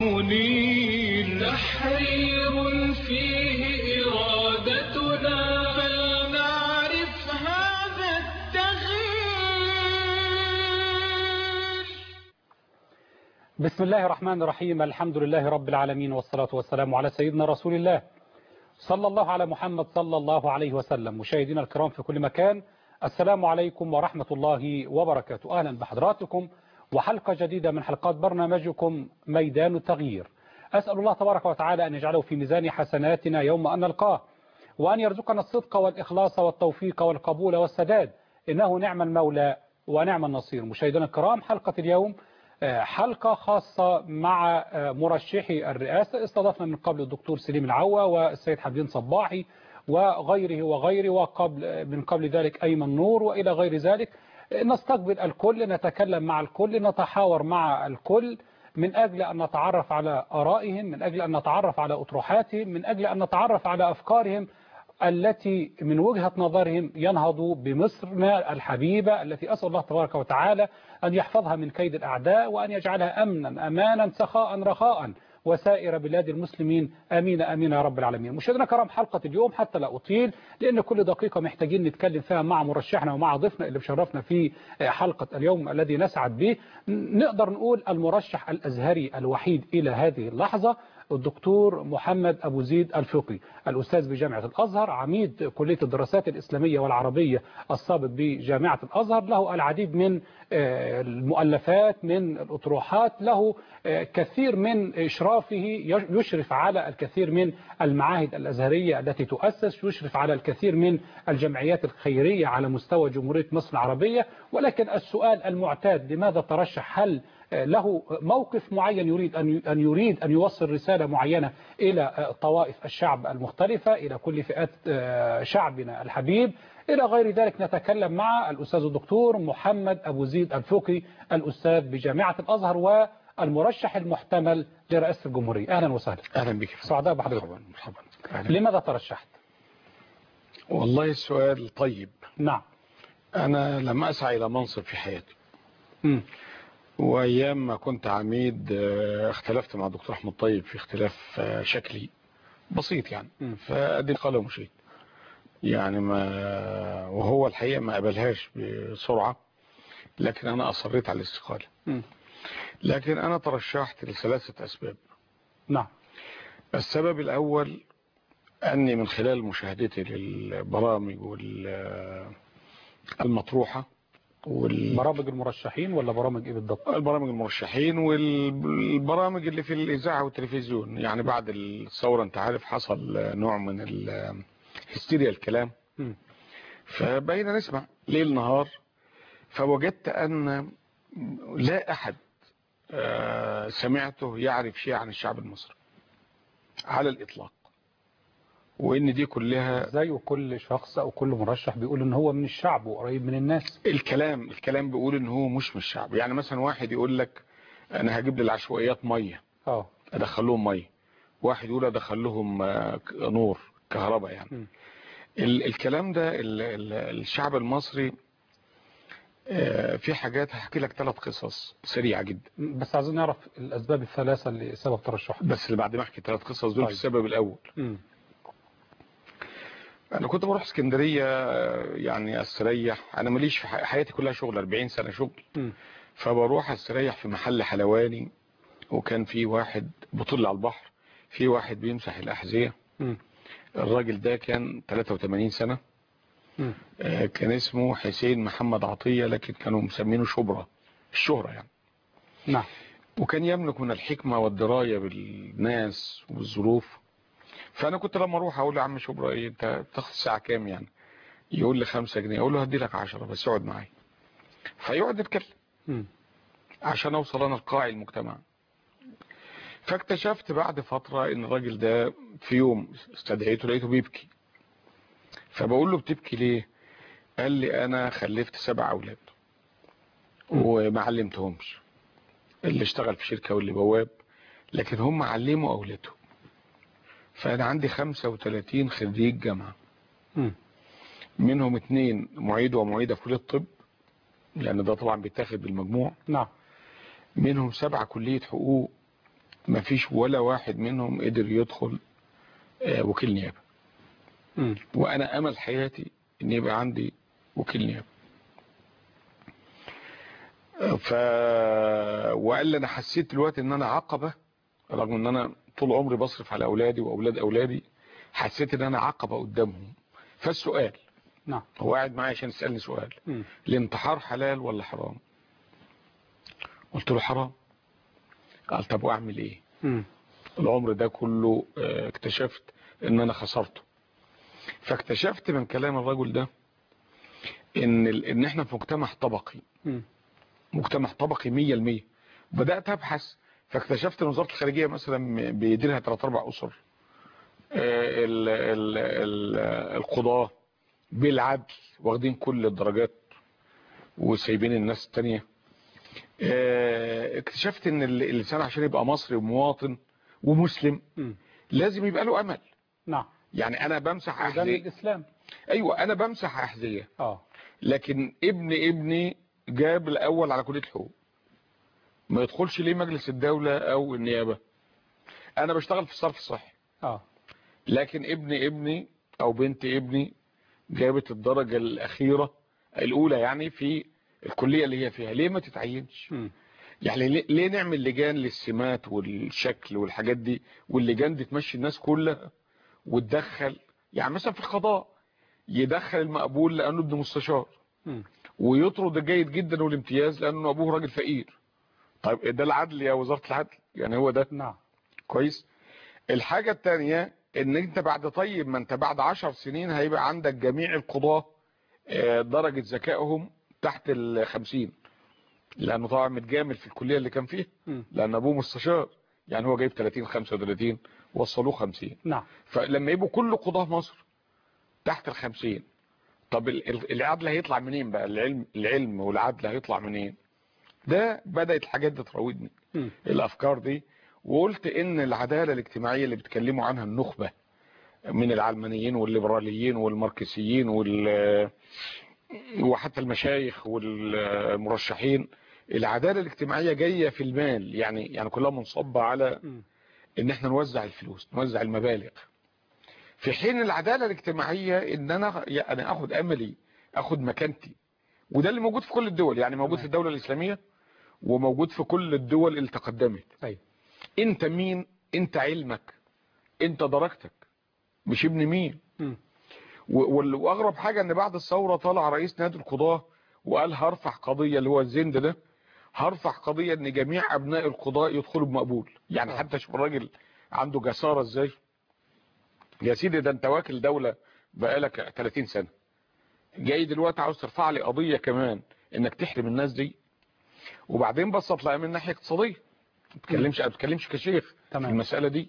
منير تحرير فيه إرادتنا فلنعرف هذا التغيير بسم الله الرحمن الرحيم الحمد لله رب العالمين والصلاة والسلام على سيدنا رسول الله صلى الله على محمد صلى الله عليه وسلم مشاهدينا الكرام في كل مكان السلام عليكم ورحمة الله وبركاته أهلا بحضراتكم وحلقة جديدة من حلقات برنامجكم ميدان التغيير أسأل الله تبارك وتعالى أن يجعله في ميزان حسناتنا يوم أن نلقاه وأن يرزقنا الصدق والإخلاص والتوفيق والقبول والسداد إنه نعم المولى ونعم النصير مشاهدينا الكرام حلقة اليوم حلقة خاصة مع مرشحي الرئاسة استضفنا من قبل الدكتور سليم العوا والسيد حمدين صباحي وغيره وغيره وقبل من قبل ذلك أيمن نور وإلى غير ذلك نستقبل الكل نتكلم مع الكل نتحاور مع الكل من أجل أن نتعرف على آرائهم من أجل أن نتعرف على أطروحاتهم من أجل أن نتعرف على أفكارهم التي من وجهة نظرهم ينهضوا بمصرنا الحبيبة التي أسأل الله تبارك وتعالى أن يحفظها من كيد الأعداء وأن يجعلها أمنا أمانا سخاء رخاء وسائر بلاد المسلمين أمين أمين يا رب العالمين مشاهدينا كرام حلقة اليوم حتى لا أطيل لأن كل دقيقة محتاجين نتكلم فيها مع مرشحنا ومع ضيفنا اللي بشرفنا في حلقة اليوم الذي نسعد به نقدر نقول المرشح الأزهري الوحيد إلى هذه اللحظة الدكتور محمد أبو زيد الفقي الأستاذ بجامعة الأزهر عميد كلية الدراسات الإسلامية والعربية السابق بجامعة الأزهر له العديد من المؤلفات من الأطروحات له كثير من إشرافه يشرف على الكثير من المعاهد الأزهرية التي تؤسس يشرف على الكثير من الجمعيات الخيرية على مستوى جمهورية مصر العربية ولكن السؤال المعتاد لماذا ترشح هل له موقف معين يريد أن يريد أن يوصل رسالة معينة إلى طوائف الشعب المختلفة إلى كل فئات شعبنا الحبيب إلى غير ذلك نتكلم مع الأستاذ الدكتور محمد أبو زيد الفقي الأستاذ بجامعة الأزهر والمرشح المحتمل لرئاسة الجمهورية أهلا وسهلا أهلا بك سعداء بحضرتك مرحبا لماذا ترشحت والله السؤال طيب نعم أنا لم أسعى إلى منصب في حياتي م. وأيام ما كنت عميد اختلفت مع دكتور أحمد طيب في اختلاف شكلي بسيط يعني فأدي قال ومشيت يعني ما وهو الحقيقة ما قبلهاش بسرعة لكن أنا أصريت على الاستقالة لكن أنا ترشحت لثلاثة أسباب نعم السبب الأول أني من خلال مشاهدتي للبرامج المطروحة وال... برامج المرشحين ولا برامج ايه بالضبط البرامج المرشحين والبرامج اللي في الاذاعه والتلفزيون يعني بعد الثوره انت عارف حصل نوع من هستيريا الكلام م. فبقينا نسمع ليل نهار فوجدت ان لا احد سمعته يعرف شيء عن الشعب المصري على الاطلاق وان دي كلها زي وكل شخص او كل مرشح بيقول ان هو من الشعب وقريب من الناس الكلام الكلام بيقول ان هو مش من الشعب يعني مثلا واحد يقول لك انا هجيب للعشوائيات ميه اه ادخل لهم ميه واحد يقول ادخل لهم نور كهرباء يعني م. ال الكلام ده ال ال الشعب المصري في حاجات هحكي لك ثلاث قصص سريعه جدا بس عايزين نعرف الاسباب الثلاثه اللي سبب ترشحك بس اللي بعد ما احكي ثلاث قصص دول طيب. في السبب الاول م. انا كنت بروح اسكندريه يعني استريح انا ماليش في حياتي كلها شغل 40 سنه شغل م. فبروح استريح في محل حلواني وكان في واحد بطل على البحر في واحد بيمسح الاحذيه م. الراجل ده كان 83 سنه م. آه كان اسمه حسين محمد عطيه لكن كانوا مسمينه شبرا الشهره يعني نعم وكان يملك من الحكمه والدرايه بالناس والظروف فانا كنت لما اروح اقول له يا عم شبرا ايه انت بتاخد الساعه كام يعني يقول لي 5 جنيه اقول له هدي لك 10 بس اقعد معايا فيقعد يتكلم عشان اوصل انا لقاع المجتمع فاكتشفت بعد فتره ان الراجل ده في يوم استدعيته لقيته بيبكي فبقول له بتبكي ليه قال لي انا خلفت سبع اولاد وما علمتهمش اللي اشتغل في شركه واللي بواب لكن هم علموا اولادهم فأنا عندي 35 خريج جامعة مم. منهم اثنين معيد ومعيدة في كلية الطب لأن ده طبعا بيتاخد بالمجموع نعم منهم سبعة كلية حقوق ما فيش ولا واحد منهم قدر يدخل آه، وكيل نيابة مم. وانا امل حياتي ان يبقى عندي وكيل نيابة ف وقال لي انا حسيت دلوقتي ان انا عقبة رغم ان انا طول عمري بصرف على اولادي واولاد اولادي حسيت ان انا عقبة قدامهم فالسؤال نعم هو قاعد معايا عشان يسألني سؤال مم. الانتحار حلال ولا حرام قلت له حرام قال طب واعمل ايه مم. العمر ده كله آه، اكتشفت ان انا خسرته فاكتشفت من كلام الرجل ده ان ال- ان احنا في مجتمع طبقي مم. مجتمع طبقي 100% بدات ابحث فاكتشفت ان وزاره الخارجيه مثلا بيديرها 3 4 اسر آه، ال- ال- ال- القضاه بالعدل واخدين كل الدرجات وسايبين الناس التانية آه، اكتشفت ان ال- الانسان عشان يبقى مصري ومواطن ومسلم مم. لازم يبقى له امل نعم يعني انا بمسح وده من احذيه الإسلام ايوه انا بمسح احذيه اه لكن ابن ابني جاب الاول على كليه الحقوق ما يدخلش ليه مجلس الدوله او النيابه انا بشتغل في الصرف الصحي اه لكن ابن ابني او بنت ابني جابت الدرجه الاخيره الاولى يعني في الكليه اللي هي فيها ليه ما تتعينش مم. يعني ليه- ليه نعمل لجان للسمات والشكل والحاجات دي واللجان دي تمشي الناس كلها وتدخل يعني مثلا في القضاء يدخل المقبول لانه ابن مستشار مم. ويطرد الجيد جدا والامتياز لانه ابوه راجل فقير طيب ده العدل يا وزاره العدل يعني هو ده نعم كويس الحاجه الثانيه ان انت بعد طيب ما انت بعد عشر سنين هيبقى عندك جميع القضاه آه، درجه ذكائهم تحت ال 50 لانه طبعا متجامل في الكليه اللي كان فيها مم. لان ابوه مستشار يعني هو جايب 30 35 وصلوه 50 نعم فلما يبقوا كل قضاه مصر تحت ال 50 طب ال- ال- العدل هيطلع منين بقى العلم العلم والعدل هيطلع منين ده بدات الحاجات دي تراودني مم. الافكار دي وقلت ان العداله الاجتماعيه اللي بيتكلموا عنها النخبه من العلمانيين والليبراليين والماركسيين وال وحتى المشايخ والمرشحين العداله الاجتماعيه جايه في المال يعني يعني كلها منصبه على مم. ان احنا نوزع الفلوس نوزع المبالغ في حين العداله الاجتماعيه ان انا يعني اخد املي اخد مكانتي وده اللي موجود في كل الدول يعني موجود تمام. في الدوله الاسلاميه وموجود في كل الدول اللي تقدمت أيوة انت مين انت علمك انت درجتك مش ابن مين مم. و- وال- واغرب حاجه ان بعد الثوره طلع رئيس نادي القضاه وقال هرفع قضيه اللي هو الزند ده هرفع قضيه ان جميع ابناء القضاء يدخلوا بمقبول يعني آه. حتى شوف الراجل عنده جساره ازاي يا سيدي ده انت واكل دوله بقالك 30 سنه جاي دلوقتي عاوز ترفع لي قضيه كمان انك تحرم الناس دي وبعدين بسط لها من ناحيه اقتصاديه ما بتكلمش ما بتكلمش كشيخ في تمام المساله دي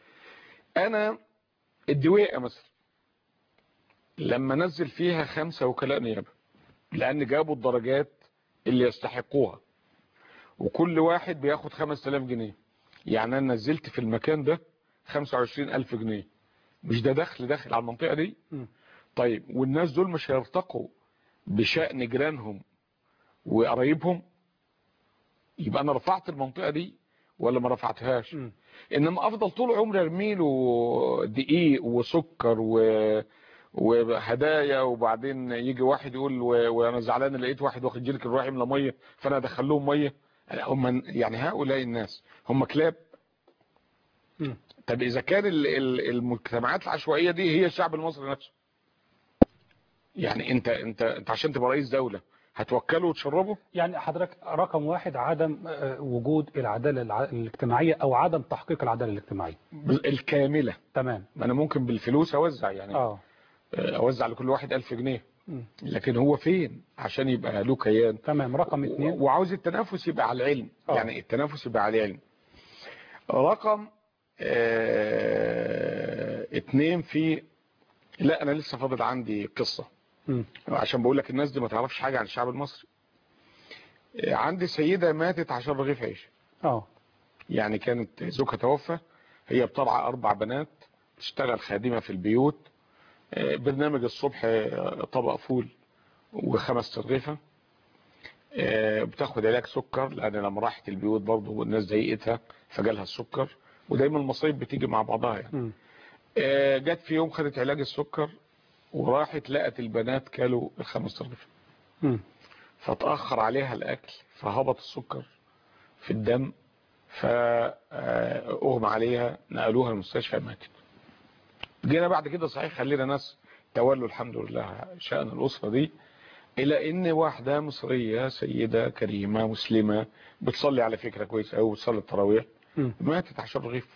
انا الدويقه مثلا لما نزل فيها خمسة وكلاء نيابة لأن جابوا الدرجات اللي يستحقوها وكل واحد بياخد 5000 جنيه يعني أنا نزلت في المكان ده 25000 جنيه مش ده دخل داخل على المنطقة دي مم. طيب والناس دول مش هيرتقوا بشأن جيرانهم وقرايبهم يبقى أنا رفعت المنطقة دي ولا ما رفعتهاش مم. انما افضل طول عمري ارمي له دقيق وسكر و وهدايا وبعدين يجي واحد يقول و- وانا زعلان لقيت واحد واخد جيرك الروح يملى ميه فانا ادخل لهم ميه هم يعني هؤلاء الناس هم كلاب مم. طب اذا كان ال- ال- المجتمعات العشوائيه دي هي الشعب المصري نفسه يعني انت انت انت عشان تبقى رئيس دوله هتوكله وتشربه يعني حضرتك رقم واحد عدم آه، وجود العدالة الع- الاجتماعية أو عدم تحقيق العدالة الاجتماعية الكامله تمام ما انا ممكن بالفلوس اوزع يعني اه اوزع لكل واحد ألف جنيه مم. لكن هو فين عشان يبقى له كيان تمام رقم اثنين و- وعاوز التنافس يبقى على العلم آه. يعني التنافس يبقى على العلم رقم آه اتنين في لا انا لسه فاضل عندي قصة مم. عشان بقول لك الناس دي ما تعرفش حاجة عن الشعب المصري آه، عندي سيدة ماتت عشان رغيف عيش اه يعني كانت زوجها توفى هي بترعى أربع بنات تشتغل خادمة في البيوت آه، برنامج الصبح آه، طبق فول وخمس ترغيفة آه، بتاخد علاج سكر لان لما راحت البيوت برضه الناس ضايقتها فجالها السكر ودايما المصايب بتيجي مع بعضها يعني مم. آه، جت في يوم خدت علاج السكر وراحت لقت البنات كلوا الخمس رغيف مم. فتأخر عليها الأكل فهبط السكر في الدم فأغمى عليها نقلوها المستشفى ماتت جينا بعد كده صحيح خلينا ناس تولوا الحمد لله شأن الأسرة دي إلى إن واحدة مصرية سيدة كريمة مسلمة بتصلي على فكرة كويس أو بتصلي التراويح مم. ماتت عشان رغيف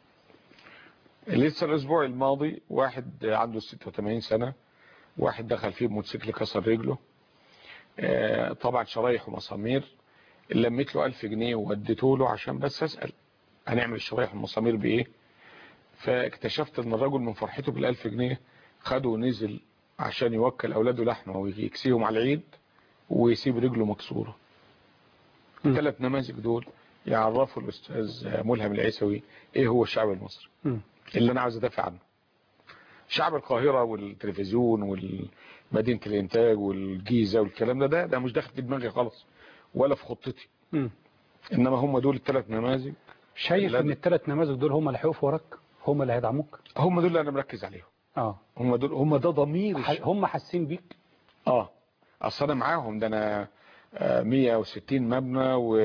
لسه الأسبوع الماضي واحد عنده 86 سنة واحد دخل فيه بموتوسيكل كسر رجله آه، طبعا شرايح ومسامير لميت له 1000 جنيه ووديته له عشان بس أسأل هنعمل الشرايح والمسامير بإيه فاكتشفت ان الرجل من فرحته بال1000 جنيه خده ونزل عشان يوكل اولاده لحمه ويكسيهم على العيد ويسيب رجله مكسوره مم. الثلاث نماذج دول يعرفوا الاستاذ ملهم العيسوي ايه هو الشعب المصري مم. اللي انا عاوز ادافع عنه شعب القاهره والتلفزيون ومدينه الانتاج والجيزه والكلام ده ده, ده مش داخل في دماغي خالص ولا في خطتي مم. انما هم دول الثلاث نماذج شايف لا. ان الثلاث نماذج دول هم اللي هيقفوا وراك هم اللي هيدعموك هم دول اللي انا مركز عليهم اه هم دول هم ده ضمير ح- الشعب. هم حاسين بيك اه اصل انا معاهم ده انا آه، 160 مبنى و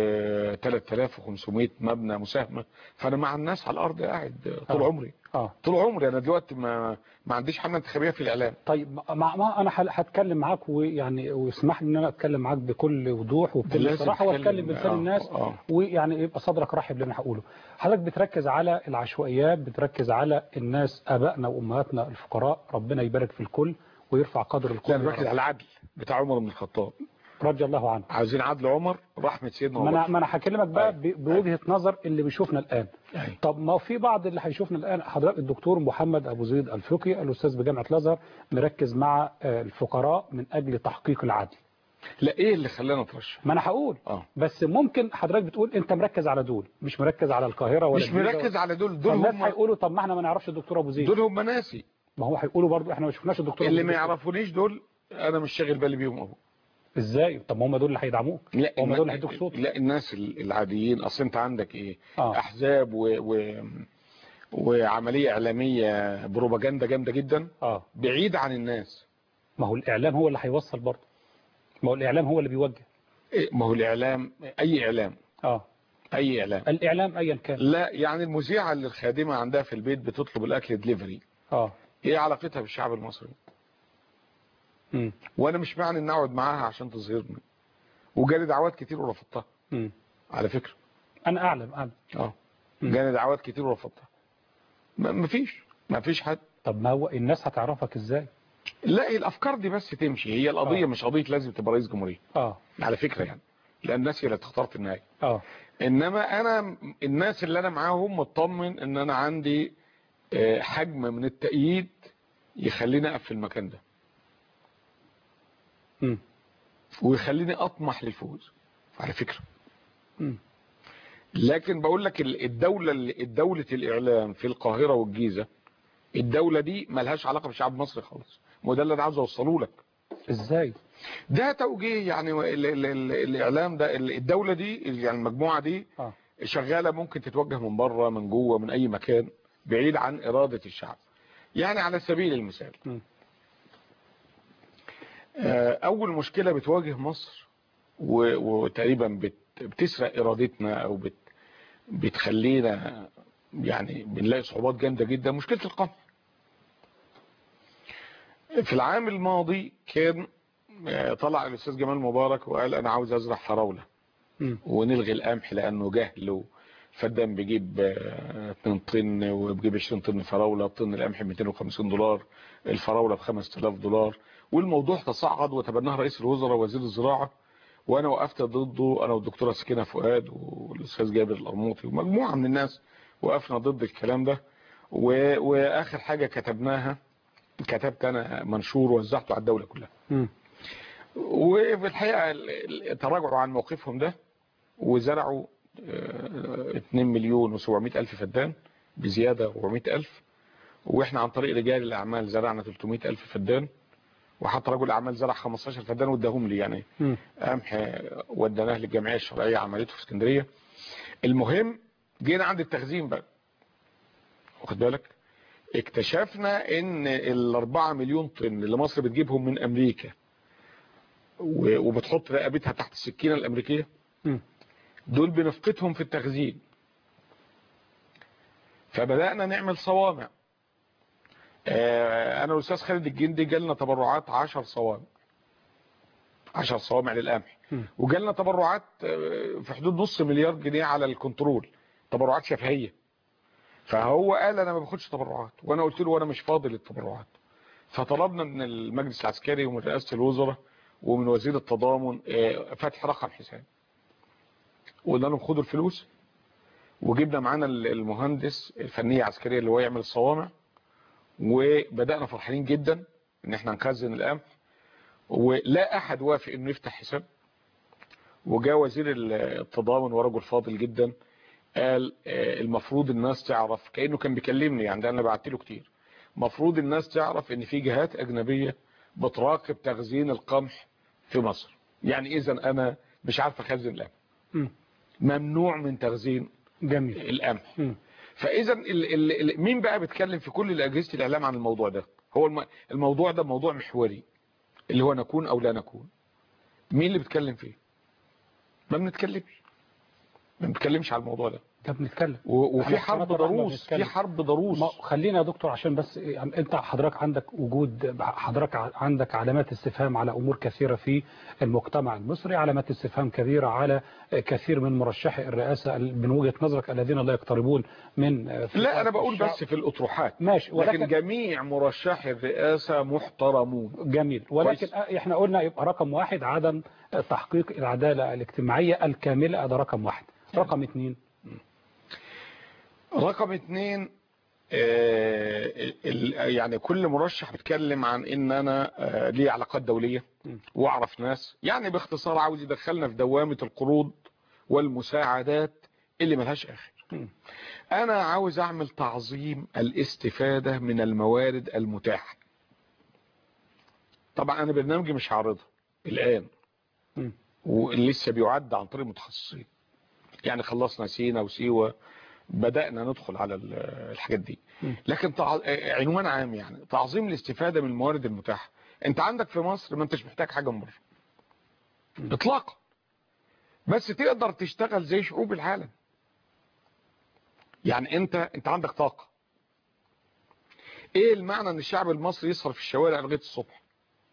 3500 مبنى مساهمه فانا مع الناس على الارض قاعد طول آه. عمري اه طول عمري انا دلوقتي ما ما عنديش حمله انتخابيه في الاعلام طيب مع ما انا ح- هتكلم معاك ويعني ويسمح لي ان انا اتكلم معاك بكل وضوح وبكل لازم صراحه تتكلم. واتكلم بلسان آه، الناس آه. ويعني يبقى صدرك رحب للي انا هقوله حضرتك بتركز على العشوائيات بتركز على الناس ابائنا وامهاتنا الفقراء ربنا يبارك في الكل ويرفع قدر الكل لا انا بركز على العدل بتاع عمر بن الخطاب رضي الله عنه عايزين عدل عمر رحمه سيدنا ما انا عمر ما انا هكلمك بقى أيوة. ب- بوجهه نظر اللي بيشوفنا الان أيوة. طب ما في بعض اللي هيشوفنا الان حضرتك الدكتور محمد ابو زيد الفقي الاستاذ بجامعه الازهر مركز مع آه، الفقراء من اجل تحقيق العدل لا ايه اللي خلانا نترشح ما انا هقول اه بس ممكن حضرتك بتقول انت مركز على دول مش مركز على القاهره ولا مش الجيزة مركز على دول دول فالناس هم هيقولوا طب ما احنا ما نعرفش الدكتور ابو زيد دول هم ناسي ما هو هيقولوا برضو احنا ما شفناش الدكتور اللي أبو ما زيد. يعرفونيش دول انا مش شاغل بالي بيهم أبو. ازاي طب ما هم دول اللي هيدعموك لا هم النا- دول اللي هيدوك صوت لا الناس ال- العاديين اصل انت عندك ايه اه احزاب و... و... وعمليه اعلاميه بروباجندا جامده جدا اه بعيد عن الناس ما هو الاعلام هو اللي هيوصل برضه ما هو الاعلام هو اللي بيوجه إيه، ما هو الاعلام اي اعلام اه اي اعلام الاعلام ايا كان لا يعني المذيعه اللي الخادمه عندها في البيت بتطلب الاكل دليفري اه ايه علاقتها بالشعب المصري امم وانا مش معنى ان اقعد معاها عشان تظهرني وجالي دعوات كتير ورفضتها امم على فكره انا اعلم اعلم اه مم. جالي دعوات كتير ورفضتها ما- مفيش مفيش حد طب ما هو الناس هتعرفك ازاي لا الافكار دي بس تمشي هي القضيه آه. مش قضيه لازم تبقى رئيس جمهوريه اه على فكره يعني لان الناس هي اللي تختار في النهايه اه انما انا الناس اللي انا معاهم مطمن ان انا عندي آه، حجم من التأييد يخليني اقف في المكان ده امم ويخليني اطمح للفوز على فكره امم لكن بقول لك ال- الدوله اللي- الدوله الاعلام في القاهره والجيزه الدوله دي ملهاش علاقه بالشعب المصري خالص ما ده اللي انا عاوز اوصله لك ازاي ده توجيه يعني ال ال ال الاعلام ده ال- الدوله دي يعني المجموعه دي اه شغاله ممكن تتوجه من بره من جوه من اي مكان بعيد عن اراده الشعب يعني على سبيل المثال مم. آه، اول مشكله بتواجه مصر و- وتقريبا بت- بتسرق ارادتنا او بت بتخلينا يعني بنلاقي صعوبات جامده جدا مشكله القمح في العام الماضي كان آه، طلع الاستاذ جمال مبارك وقال انا عاوز ازرع فراوله امم ونلغي القمح لانه جهل فالدم بيجيب آه، 2 طن وبيجيب 20 طن فراوله طن القمح 250 دولار الفراوله ب 5000 دولار والموضوع تصاعد وتبناه رئيس الوزراء وزير الزراعه وانا وقفت ضده انا والدكتوره سكينه فؤاد والاستاذ جابر القرموطي ومجموعه من الناس وقفنا ضد الكلام ده و... واخر حاجه كتبناها كتبت انا منشور وزعته على الدوله كلها امم وفي الحقيقة ال- ال- تراجعوا عن موقفهم ده وزرعوا آه، 2 مليون و700 ألف فدان بزيادة 400 ألف وإحنا عن طريق رجال الأعمال زرعنا 300 ألف فدان وحتى رجل اعمال زرع 15 فدان واداهم لي يعني مم. قمح وديناه للجمعيه الشرعيه عملته في اسكندريه المهم جينا عند التخزين بقى واخد بالك اكتشفنا ان الاربعة مليون طن اللي مصر بتجيبهم من امريكا و- وبتحط رقبتها تحت السكينة الامريكية مم. دول بنفقدهم في التخزين فبدأنا نعمل صوامع آه، انا والاستاذ خالد الجندي جالنا تبرعات 10 صوامع 10 صوامع للقمح مم. وجالنا تبرعات آه، في حدود نص مليار جنيه على الكنترول تبرعات شفهيه فهو قال انا ما باخدش تبرعات وانا قلت له وانا مش فاضي للتبرعات فطلبنا من المجلس العسكري ومن رئاسه الوزراء ومن وزير التضامن آه، فتح رقم حساب وقلنا لهم خدوا الفلوس وجبنا معانا المهندس الفنيه العسكريه اللي هو يعمل الصوامع وبدانا فرحانين جدا ان احنا نخزن القمح ولا احد وافق انه يفتح حساب وجاء وزير التضامن ورجل فاضل جدا قال آه، المفروض الناس تعرف كانه كان بيكلمني يعني ده انا بعت له كتير المفروض الناس تعرف ان في جهات اجنبيه بتراقب تخزين القمح في مصر يعني اذا انا مش عارف اخزن القمح مم. ممنوع من تخزين جميل القمح مم. فاذا ال ال ال مين بقى بيتكلم في كل اجهزه الاعلام عن الموضوع ده هو الم الموضوع ده موضوع محوري اللي هو نكون او لا نكون مين اللي بيتكلم فيه ما بنتكلمش ما بنتكلمش على الموضوع ده ده بنتكلم و- وفي على حرب قناة الرحمة ضروس بنتكلم. في حرب ضروس ما خلينا يا دكتور عشان بس يعني انت حضرتك عندك وجود حضرتك ع- عندك علامات استفهام على امور كثيره في المجتمع المصري علامات استفهام كبيره على كثير من مرشحي الرئاسه ال- من وجهه نظرك الذين لا يقتربون من لا انا بقول الشعب. بس في الاطروحات ماشي لكن ولكن جميع مرشحي الرئاسه محترمون جميل ولكن كويس. احنا قلنا يبقى رقم واحد عدم تحقيق العداله الاجتماعيه الكامله ده رقم واحد رقم اثنين رقم اتنين آه، ال- يعني كل مرشح بيتكلم عن ان انا آه، لي علاقات دولية م. واعرف ناس يعني باختصار عاوز يدخلنا في دوامة القروض والمساعدات اللي ملهاش اخر م. انا عاوز اعمل تعظيم الاستفادة من الموارد المتاحة طبعا انا برنامجي مش هعرضها الان م. ولسه بيعد عن طريق متخصصين يعني خلصنا سينا وسيوة بدأنا ندخل على ال- الحاجات دي م. لكن تع... عنوان عام يعني تعظيم الاستفادة من الموارد المتاحة انت عندك في مصر ما انتش محتاج حاجة من بره م. اطلاقا بس تقدر تشتغل زي شعوب العالم يعني انت انت عندك طاقة ايه المعنى ان الشعب المصري يسهر في الشوارع لغاية الصبح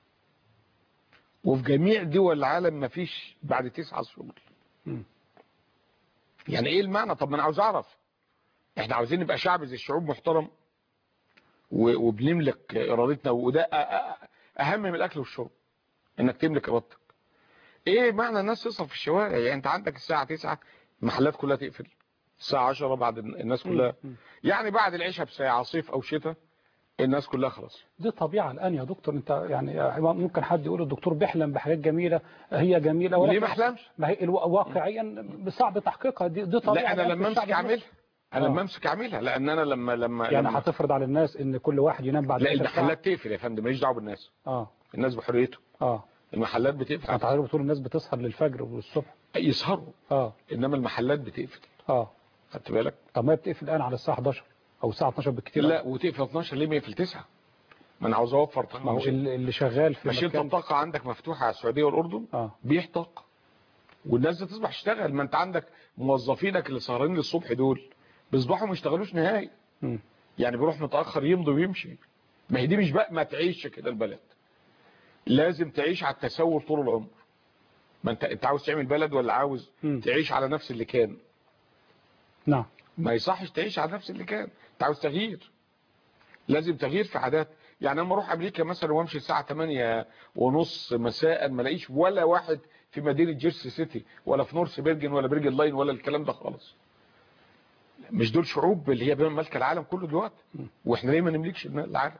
وفي جميع دول العالم ما فيش بعد تسعة شغل م. يعني ايه المعنى طب ما انا عاوز اعرف احنا عاوزين نبقى شعب زي الشعوب محترم و- وبنملك ارادتنا وده أ- أ- اهم من الاكل والشرب انك تملك ارادتك ايه معنى الناس تصرف في الشوارع يعني انت عندك الساعة 9 المحلات كلها تقفل الساعة 10 بعد الناس كلها م. يعني بعد العشاء بساعة صيف او شتاء الناس كلها خلاص دي طبيعة الآن يا دكتور أنت يعني ممكن حد يقول الدكتور بيحلم بحاجات جميلة هي جميلة ليه ما احلمش ما هي الو- واقعيا صعب تحقيقها دي, دي طبيعة لا انا الآن في لما الشعب امسك اعملها انا آه. لما امسك اعملها لان انا لما لما يعني لما هتفرض على الناس ان كل واحد ينام بعد لا عشر ساعة؟ المحلات تقفل يا فندم ماليش دعوه بالناس اه الناس بحريته اه المحلات بتقفل انت حضرتك بتقول الناس بتسهر للفجر والصبح يسهروا اه انما المحلات بتقفل اه خدت بالك طب ما هي بتقفل الآن على الساعة 11 أو الساعة 12 بالكثير لا وتقفل 12 ليه ما يقفل 9 ما انا عاوز اوفر ما هو طاقه اللي اللي شغال في مش انت مكان الطاقه عندك مفتوحه على السعوديه والاردن اه بيحتق والناس دي تصبح تشتغل ما انت عندك موظفينك اللي سهرانين للصبح دول بيصبحوا ما يشتغلوش نهائي مم. يعني بيروح متاخر يمضي ويمشي ما هي دي مش بقى ما تعيش كده البلد لازم تعيش على التسول طول العمر ما انت انت عاوز تعمل بلد ولا عاوز مم. تعيش على نفس اللي كان نعم ما يصحش تعيش على نفس اللي كان انت عاوز تغيير لازم تغيير في عادات يعني لما اروح امريكا مثلا وامشي الساعه 8 ونص مساء ما الاقيش ولا واحد في مدينه جيرسي سيتي ولا في نورث بيرجن ولا بيرجن لاين ولا الكلام ده خالص مش دول شعوب اللي هي بين مالكه العالم كله دلوقتي واحنا ليه ما نملكش العالم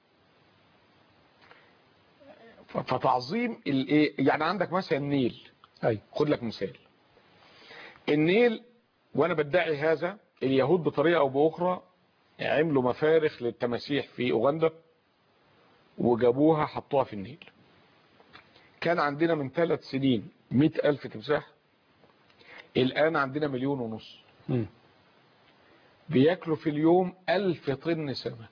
ف- فتعظيم الايه يعني عندك مثلا النيل أي خد لك مثال النيل وانا بدعي هذا اليهود بطريقه او باخرى عملوا مفارخ للتماسيح في اوغندا وجابوها حطوها في النيل كان عندنا من ثلاث سنين مئة ألف تمساح الآن عندنا مليون ونص مم. بياكلوا في اليوم ألف طن سمك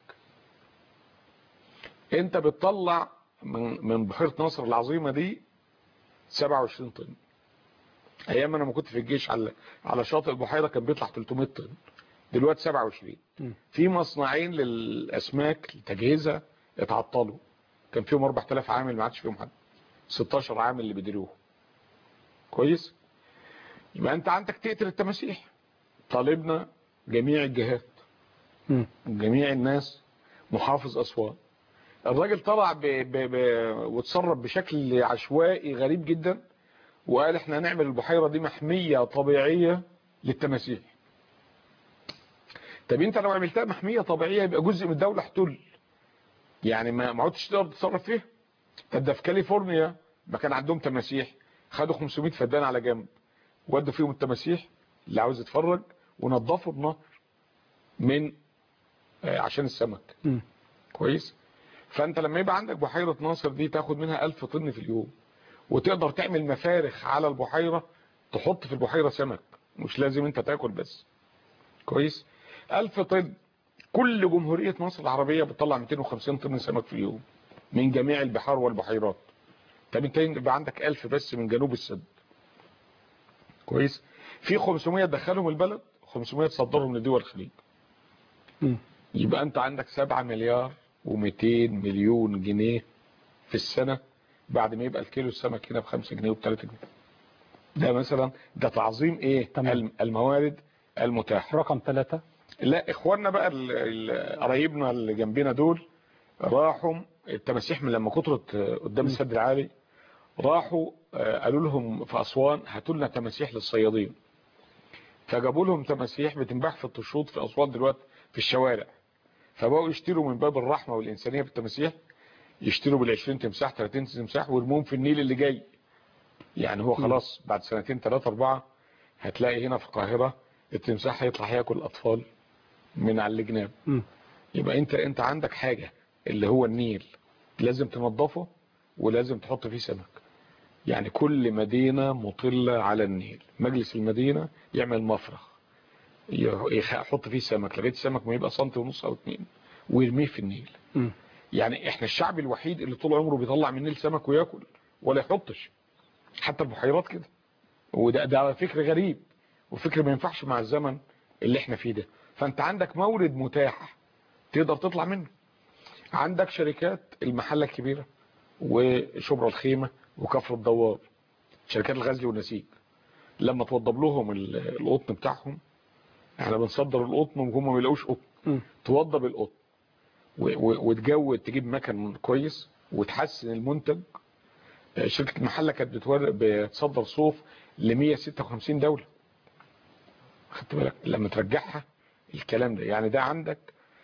انت بتطلع من من بحيرة ناصر العظيمة دي 27 طن ايام انا ما كنت في الجيش على على شاطئ البحيرة كان بيطلع 300 طن دلوقتي 27 مم. في مصنعين للاسماك تجهيزها اتعطلوا كان فيهم 4000 عامل ما عادش فيهم حد 16 عامل اللي بيديروه كويس يبقى انت عندك تقتل التماسيح طالبنا جميع الجهات مم. جميع الناس محافظ أسوان الراجل طلع ب... ب... ب... وتصرف بشكل عشوائي غريب جدا وقال احنا هنعمل البحيرة دي محمية طبيعية للتماسيح طب انت لو عملتها محمية طبيعية يبقى جزء من الدولة احتل يعني ما ما عدتش تقدر تتصرف فيها طب ده في كاليفورنيا ما كان عندهم تماسيح خدوا 500 فدان على جنب ودوا فيهم التماسيح اللي عاوز يتفرج ونظفوا النهر من آه، عشان السمك مم. كويس فانت لما يبقى عندك بحيرة ناصر دي تاخد منها ألف طن في اليوم وتقدر تعمل مفارخ على البحيرة تحط في البحيرة سمك مش لازم انت تاكل بس كويس ألف طن كل جمهورية مصر العربية بتطلع 250 طن سمك في اليوم من جميع البحار والبحيرات طب انت يبقى عندك ألف بس من جنوب السد كويس في 500 تدخلهم البلد 500 تصدرهم لدول الخليج مم. يبقى انت عندك 7 مليار و200 مليون جنيه في السنة بعد ما يبقى الكيلو السمك هنا ب 5 جنيه وب 3 جنيه ده مثلا ده تعظيم ايه تمام. الم- الموارد المتاحة رقم ثلاثة لا اخواننا بقى ال- ال- قرايبنا اللي جنبنا دول راحوا التماسيح من لما كترت آه، قدام السد العالي راحوا آه، قالوا لهم في اسوان هاتوا لنا تماسيح للصيادين فجابوا لهم تماسيح بتنباع في التشوط في اسوان دلوقتي في الشوارع فبقوا يشتروا من باب الرحمه والانسانيه في التماسيح يشتروا بال20 تمساح 30 تمساح ويرموهم في النيل اللي جاي يعني هو خلاص بعد سنتين ثلاثة أربعة هتلاقي هنا في القاهرة التمساح هيطلع ياكل الأطفال من على الجناب مم. يبقى انت انت عندك حاجة اللي هو النيل لازم تنظفه ولازم تحط فيه سمك يعني كل مدينة مطلة على النيل مجلس المدينة يعمل مفرخ يح- يحط فيه سمك لغاية السمك ما يبقى سنتي ونص او اتنين ويرميه في النيل مم. يعني احنا الشعب الوحيد اللي طول عمره بيطلع من النيل سمك وياكل ولا يحطش حتى البحيرات كده وده ده فكر غريب وفكر ما ينفعش مع الزمن اللي احنا فيه ده فانت عندك مورد متاح تقدر تطلع منه عندك شركات المحلة الكبيرة وشبرا الخيمة وكفر الدوار شركات الغزل والنسيج لما توضب لهم ال- القطن بتاعهم احنا بنصدر القطن وهم ما يلاقوش قطن مم. توضب القطن و- و- وتجود تجيب مكن كويس وتحسن المنتج آه، شركة المحلة كانت بتور- بتصدر صوف ل 156 دولة خدت بالك لما ترجعها الكلام ده يعني ده عندك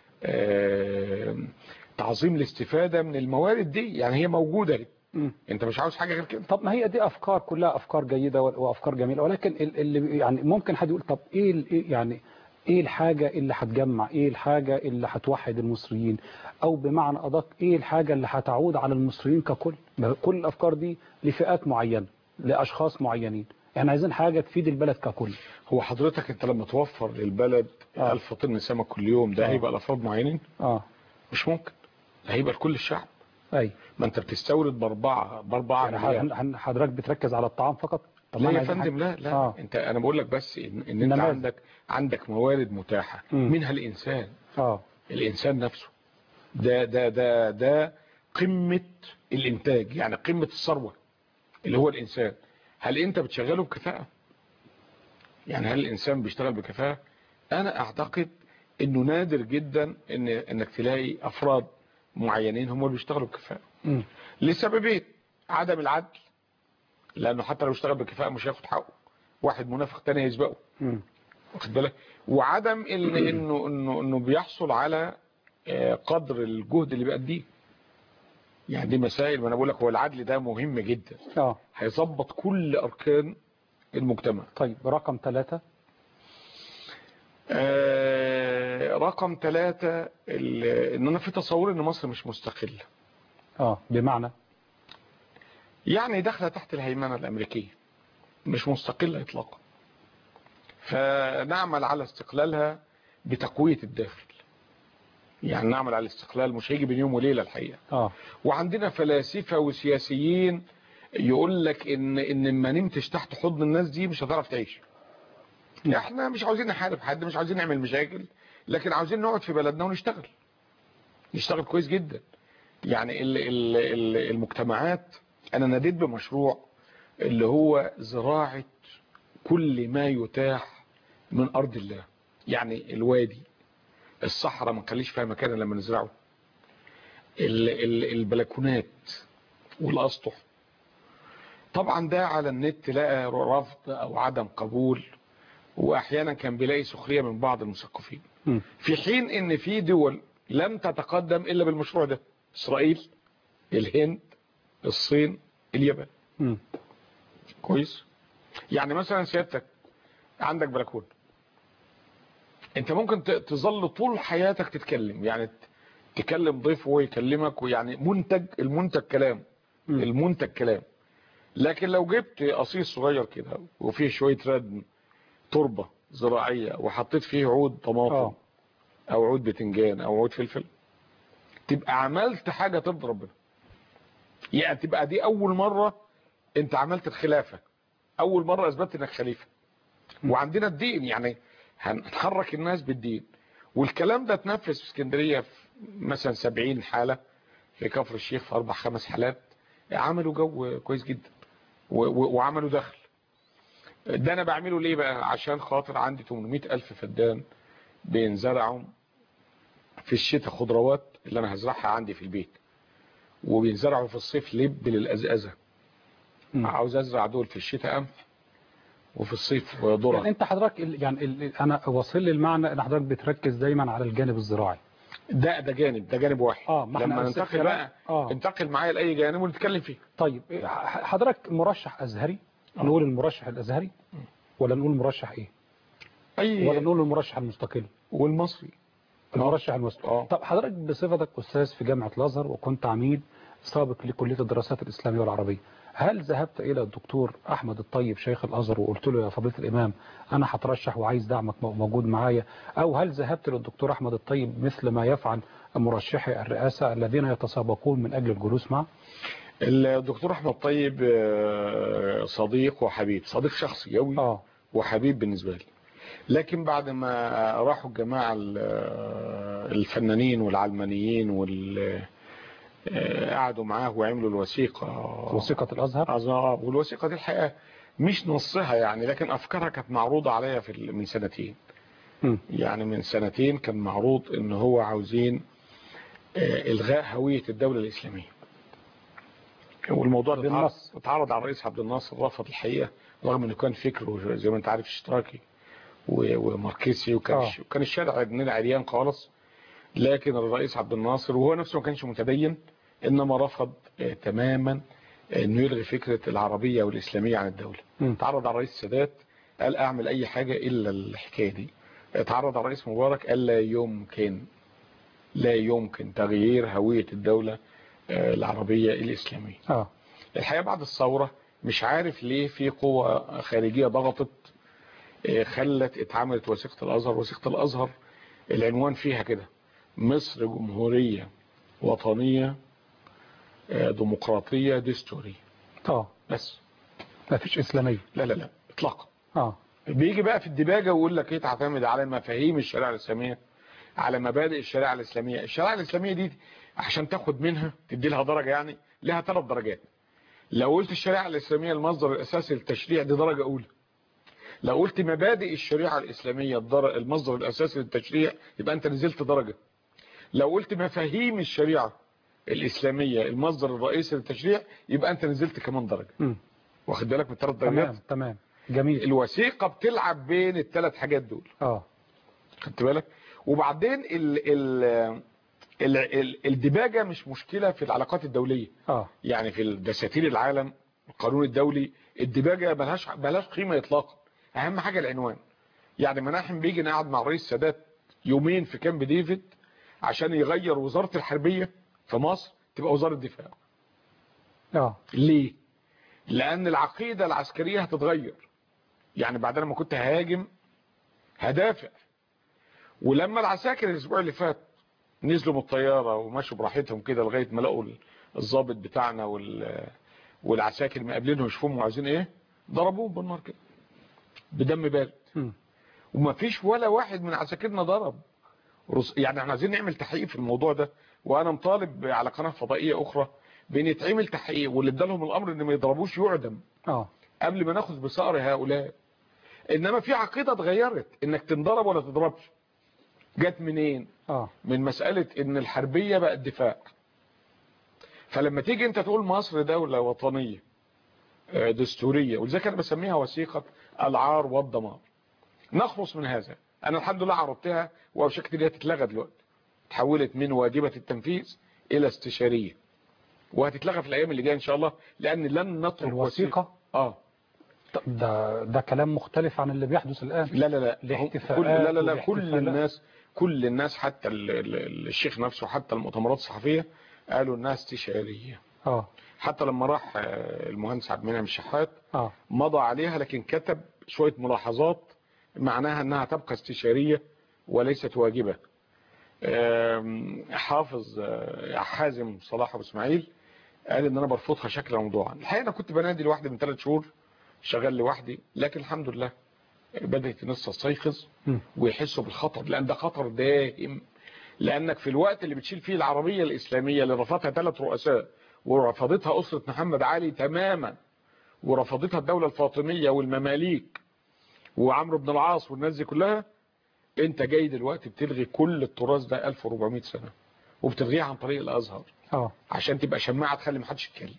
آه، تعظيم الاستفادة من الموارد دي يعني هي موجودة لك. مم. انت مش عاوز حاجة غير كده طب ما هي دي افكار كلها افكار جيده و- وافكار جميله ولكن ال- اللي يعني ممكن حد يقول طب ايه ال- إيه يعني ايه الحاجه اللي هتجمع ايه الحاجه اللي هتوحد المصريين او بمعنى ادق ايه الحاجه اللي هتعود على المصريين ككل ما كل الافكار دي لفئات معينه لاشخاص معينين احنا عايزين حاجه تفيد البلد ككل هو حضرتك انت لما توفر للبلد آه. 1000 طن سمك كل يوم ده آه. هيبقى لافراد معينين اه مش ممكن ده هيبقى لكل الشعب اي ما انت بتستورد باربعة باربعة يعني مليار. هن- هن- حضرتك بتركز على الطعام فقط طب لا أنا يا عايزين فندم حاجة- لا لا اه انت انا بقول لك بس ان, إن انت نماذج. عندك عندك موارد متاحة مم. منها الانسان اه الانسان نفسه ده ده ده ده قمة الانتاج يعني قمة الثروة اللي هو الانسان هل انت بتشغله بكفاءة يعني هل الانسان بيشتغل بكفاءة انا اعتقد انه نادر جدا ان انك تلاقي افراد معينين هم اللي بيشتغلوا بكفاءة مم. لسببين عدم العدل لانه حتى لو اشتغل بكفاءة مش هياخد حقه واحد منافق تاني هيسبقه مم. واخد بالك وعدم إن انه انه انه بيحصل على آه، قدر الجهد اللي بيأديه يعني دي مسائل ما انا بقول لك هو العدل ده مهم جدا اه هيظبط كل اركان المجتمع طيب رقم ثلاثة آه، رقم ثلاثة ال- ان انا في تصور ان مصر مش مستقلة اه بمعنى يعني داخله تحت الهيمنه الامريكيه مش مستقله اطلاقا فنعمل على استقلالها بتقويه الداخل يعني نعمل على الاستقلال مش هيجي بين يوم وليله الحقيقه اه وعندنا فلاسفه وسياسيين يقول لك ان ان ما نمتش تحت حضن الناس دي مش هتعرف تعيش احنا مش عاوزين نحارب حد مش عاوزين نعمل مشاكل لكن عاوزين نقعد في بلدنا ونشتغل نشتغل كويس جدا يعني ال ال ال المجتمعات انا ناديت بمشروع اللي هو زراعة كل ما يتاح من ارض الله يعني الوادي الصحراء ما نخليش فيها مكان لما نزرعه ال ال البلكونات والاسطح طبعا ده على النت لقى رفض او عدم قبول واحيانا كان بيلاقي سخريه من بعض المثقفين مم. في حين ان في دول لم تتقدم الا بالمشروع ده اسرائيل الهند الصين اليابان مم. كويس يعني مثلا سيادتك عندك بلكونه انت ممكن ت- تظل طول حياتك تتكلم يعني ت- تكلم ضيف وهو يكلمك ويعني منتج المنتج كلام مم. المنتج كلام لكن لو جبت قصيص صغير كده وفيه شويه ردم تربه زراعيه وحطيت فيه عود طماطم اه او عود بتنجان او عود فلفل تبقى عملت حاجة ترضي ربنا يعني تبقى دي اول مرة انت عملت الخلافة اول مرة اثبتت انك خليفة وعندنا الدين يعني هنحرك الناس بالدين والكلام ده اتنفذ في اسكندرية في مثلا 70 حالة في كفر الشيخ في اربع خمس حالات عملوا جو كويس جدا و- و- وعملوا دخل ده انا بعمله ليه بقى عشان خاطر عندي 800 الف فدان بينزرعوا في الشتاء خضروات اللي انا هزرعها عندي في البيت وبينزرعوا في الصيف لب للأزأزة مم. عاوز ازرع دول في الشتاء قمح وفي الصيف يعني ذره انت حضرتك ال- يعني ال- انا واصل لي المعنى ان حضرتك بتركز دايما على الجانب الزراعي ده ده جانب ده جانب واحد اه ما احنا لما نفس ننتقل الكلام. بقى اه انتقل معايا لاي جانب ونتكلم فيه طيب ح- حضرتك مرشح ازهري آه. نقول المرشح الازهري ولا نقول مرشح ايه ولا اي نقول المرشح المستقل والمصري المرشح المستقل اه طب حضرتك بصفتك استاذ في جامعه الازهر وكنت عميد سابق لكليه الدراسات الاسلاميه والعربيه هل ذهبت الى الدكتور احمد الطيب شيخ الازهر وقلت له يا فضيله الامام انا هترشح وعايز دعمك مو- موجود معايا او هل ذهبت للدكتور احمد الطيب مثل ما يفعل مرشحي الرئاسه الذين يتسابقون من اجل الجلوس معه الدكتور احمد طيب آه، صديق وحبيب صديق شخصي قوي اه وحبيب بالنسبه لي لكن بعد ما راحوا الجماعه ال- الفنانين والعلمانيين وال آه، قعدوا معاه وعملوا الوثيقه وثيقه الازهر أزهر والوثيقة دي الحقيقة مش نصها يعني لكن أفكارها كانت معروضة عليا في ال- من سنتين مم. يعني من سنتين كان معروض ان هو عاوزين آه، إلغاء هوية الدولة الإسلامية والموضوع ده اتعرض- بالنص. اتعرض على الرئيس عبد الناصر رفض الحقيقة رغم انه كان فكره زي ما انت عارف اشتراكي و- وماركسي وكان آه. الش- وكان الشارع ابن عريان خالص لكن الرئيس عبد الناصر وهو نفسه ما كانش متدين انما رفض آه، تماما انه يلغي فكرة العربية والإسلامية عن الدولة مم. تعرض على الرئيس السادات قال اعمل اي حاجة الا الحكاية دي اتعرض على الرئيس مبارك قال لا يمكن لا يمكن تغيير هوية الدولة آه، العربية الإسلامية اه الحقيقة بعد الثورة مش عارف ليه في قوة خارجية ضغطت آه، خلت اتعملت وثيقة الأزهر وثيقة الأزهر العنوان فيها كده مصر جمهورية وطنية آه، ديمقراطية دستورية اه بس ما فيش اسلاميه لا لا لا اطلاقا اه بيجي بقى في الدباجة ويقول لك ايه تعتمد على مفاهيم الشريعة الإسلامية على مبادئ الشريعة الإسلامية الشريعة الإسلامية دي عشان تاخد منها تدي لها درجة يعني لها ثلاث درجات لو قلت الشريعة الإسلامية المصدر الأساسي للتشريع دي درجة أولى لو قلت مبادئ الشريعة الإسلامية الدر- المصدر الأساسي للتشريع يبقى أنت نزلت درجة لو قلت مفاهيم الشريعة الإسلامية المصدر الرئيسي للتشريع يبقى أنت نزلت كمان درجة مم. واخد بالك من الثلاث درجات تمام تمام جميل الوثيقة بتلعب بين الثلاث حاجات دول اه خدت بالك وبعدين ال ال ال ال الدباجة مش مشكلة في العلاقات الدولية اه يعني في دساتير العالم القانون الدولي الدباجة ملهاش ملهاش قيمة إطلاقا أهم حاجة العنوان يعني مناحم بيجي نقعد مع الرئيس السادات يومين في كامب ديفيد عشان يغير وزارة الحربية في مصر تبقى وزاره دفاع اه ليه لان العقيده العسكريه هتتغير يعني بعد لما كنت هاجم هدافع ولما العساكر الاسبوع اللي فات نزلوا من الطياره ومشوا براحتهم كده لغايه ما لقوا الضابط بتاعنا وال والعساكر مقابلينهم يشوفوهم وعايزين ايه ضربوهم بالنار كده بدم بارد مم. وما فيش ولا واحد من عساكرنا ضرب رص- يعني احنا عايزين نعمل تحقيق في الموضوع ده وانا مطالب على قناه فضائيه اخرى بان يتعمل تحقيق واللي ادالهم الامر ان ما يضربوش يعدم اه قبل ما ناخذ بثأر هؤلاء انما في عقيده اتغيرت انك تنضرب ولا تضربش جت منين اه من مساله ان الحربيه بقت دفاع فلما تيجي انت تقول مصر دوله وطنيه آه، دستوريه ولذلك انا بسميها وثيقه العار والدمار نخلص من هذا انا الحمد لله عرضتها واوشكت ان هي تتلغى دلوقتي تحولت من واجبه التنفيذ الى استشاريه وهتتلغى في الايام اللي جايه ان شاء الله لان لن نترك الوثيقه اه طب ده ده كلام مختلف عن اللي بيحدث الان لا لا لا الاحتفاءات كل لا لا لا كل والاحتفالات. الناس كل الناس حتى ال- ال- الشيخ نفسه حتى المؤتمرات الصحفية قالوا انها استشارية اه حتى لما راح آه، المهندس عبد المنعم الشحات اه مضى عليها لكن كتب شوية ملاحظات معناها انها تبقى استشارية وليست واجبة آم، حافظ آه، حازم صلاح ابو اسماعيل قال ان انا برفضها شكلا وموضوعا الحقيقه انا كنت بنادي لوحدي من ثلاث شهور شغال لوحدي لكن الحمد لله بدات الناس تستيقظ مم. ويحسوا بالخطر لان ده خطر دائم لانك في الوقت اللي بتشيل فيه العربيه الاسلاميه اللي رفضتها ثلاث رؤساء ورفضتها اسره محمد علي تماما ورفضتها الدوله الفاطميه والمماليك وعمرو بن العاص والناس دي كلها انت جاي دلوقتي بتلغي كل التراث ده 1400 سنه وبتلغيه عن طريق الازهر اه عشان تبقى شماعه تخلي محدش يتكلم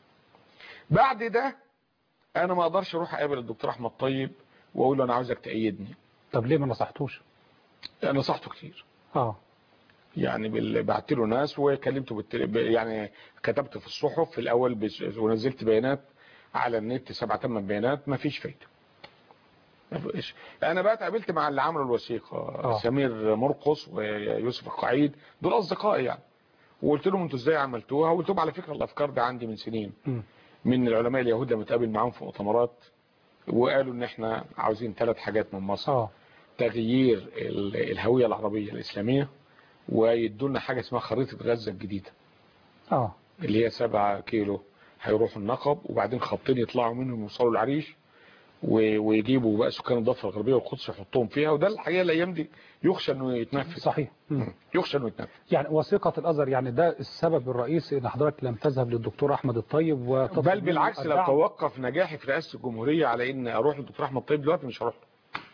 بعد ده انا ما اقدرش اروح اقابل الدكتور احمد طيب واقول له انا عاوزك تأيدني طب ليه ما نصحتوش انا نصحته كتير اه يعني بال- بعت له ناس وكلمته بالتل... ب- يعني كتبت في الصحف في الاول بس... ونزلت بيانات على النت سبع ثمان بيانات ما فيش فايده ما فيش. انا بقى اتقابلت مع اللي عملوا الوثيقه آه. سمير مرقص ويوسف القعيد دول اصدقائي يعني وقلت لهم انتوا ازاي عملتوها وقلت لهم على فكره الافكار دي عندي من سنين مم. من العلماء اليهود لما اتقابل معاهم في مؤتمرات وقالوا ان احنا عاوزين ثلاث حاجات من مصر اه تغيير ال- الهوية العربية الإسلامية ويدوا لنا حاجة اسمها خريطة غزة الجديدة اه اللي هي سبعة كيلو هيروحوا النقب وبعدين خطين يطلعوا منهم يوصلوا العريش و- ويجيبوا بقى سكان الضفة الغربية والقدس يحطوهم فيها وده الحقيقة الأيام دي يخشى إنه يتنفذ صحيح مم. يخشى إنه يتنفذ يعني وثيقة الأزهر يعني ده السبب الرئيسي إن حضرتك لم تذهب للدكتور أحمد الطيب وتطلب بل منه بالعكس لو الدعم؟ توقف نجاحي في رئاسة الجمهورية على إن أروح للدكتور أحمد طيب دلوقتي مش هروح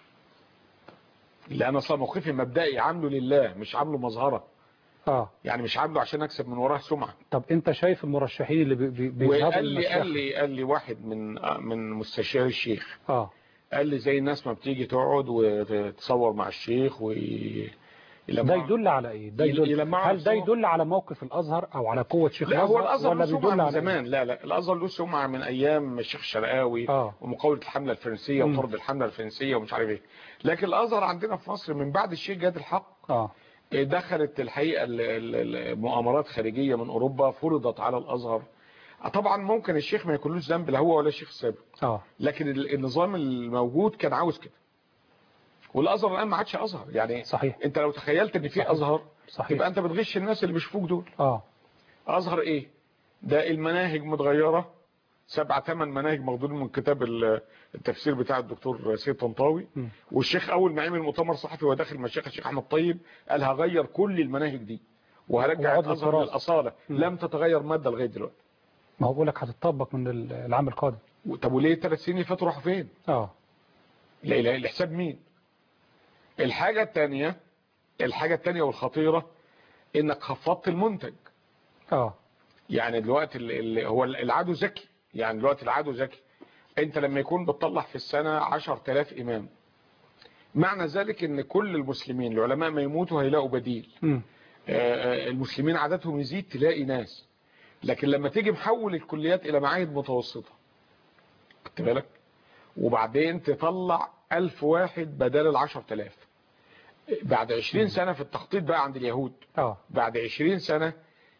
لأن أصلا موقفي مبدئي عامله لله مش عامله مظهرة اه يعني مش عامله عشان أكسب من وراه سمعة طب أنت شايف المرشحين اللي بي- بي- بيذهبوا وقال لي للمشيخة؟ قال لي قال لي واحد من من مستشار الشيخ اه قال لي زي الناس ما بتيجي تقعد وتتصور مع الشيخ و ده يدل على ايه ده يل- يدل يلمعوا هل ده نفسهم. يدل على موقف الازهر او على قوه شيخ لا هو الازهر الازهر ولا له سمعه بيدل من على زمان لا لا الازهر له سمعه من ايام الشيخ الشرقاوي اه ومقاوله الحمله الفرنسيه مم. وطرد الحمله الفرنسيه ومش عارف ايه لكن الازهر عندنا في مصر من بعد الشيخ جاد الحق اه دخلت الحقيقه ال- ال- المؤامرات خارجيه من اوروبا فرضت على الازهر طبعا ممكن الشيخ ما يكونلوش ذنب لا هو ولا الشيخ السابق اه لكن ال- النظام الموجود كان عاوز كده والازهر الان ما عادش ازهر يعني صحيح انت لو تخيلت ان في صحيح. ازهر صحيح يبقى انت بتغش الناس اللي بيشوفوك دول اه ازهر ايه ده المناهج متغيره سبع ثمان مناهج ماخدين من كتاب ال- التفسير بتاع الدكتور سيد طنطاوي مم. والشيخ اول ما عمل مؤتمر صحفي وداخل مشايخ الشيخ احمد طيب قال هغير كل المناهج دي وهرجع وعضو الازهر التراث. للاصاله مم. لم تتغير ماده لغايه دلوقتي ما هو بقول لك هتطبق من ال- العام القادم طب وليه الثلاث سنين اللي فاتوا راحوا فين؟ اه لا لا لحساب مين الحاجة التانية الحاجة التانية والخطيرة انك خفضت المنتج اه يعني دلوقتي ال- ال- هو العدو ذكي يعني دلوقتي العدو ذكي انت لما يكون بتطلع في السنة 10000 امام معنى ذلك ان كل المسلمين العلماء ما يموتوا هيلاقوا بديل مم. آه، آه، المسلمين عددهم يزيد تلاقي ناس لكن لما تيجي محول الكليات الى معاهد متوسطة خدت بالك وبعدين تطلع ألف واحد بدل العشر تلاف بعد عشرين سنة في التخطيط بقى عند اليهود اه بعد عشرين سنة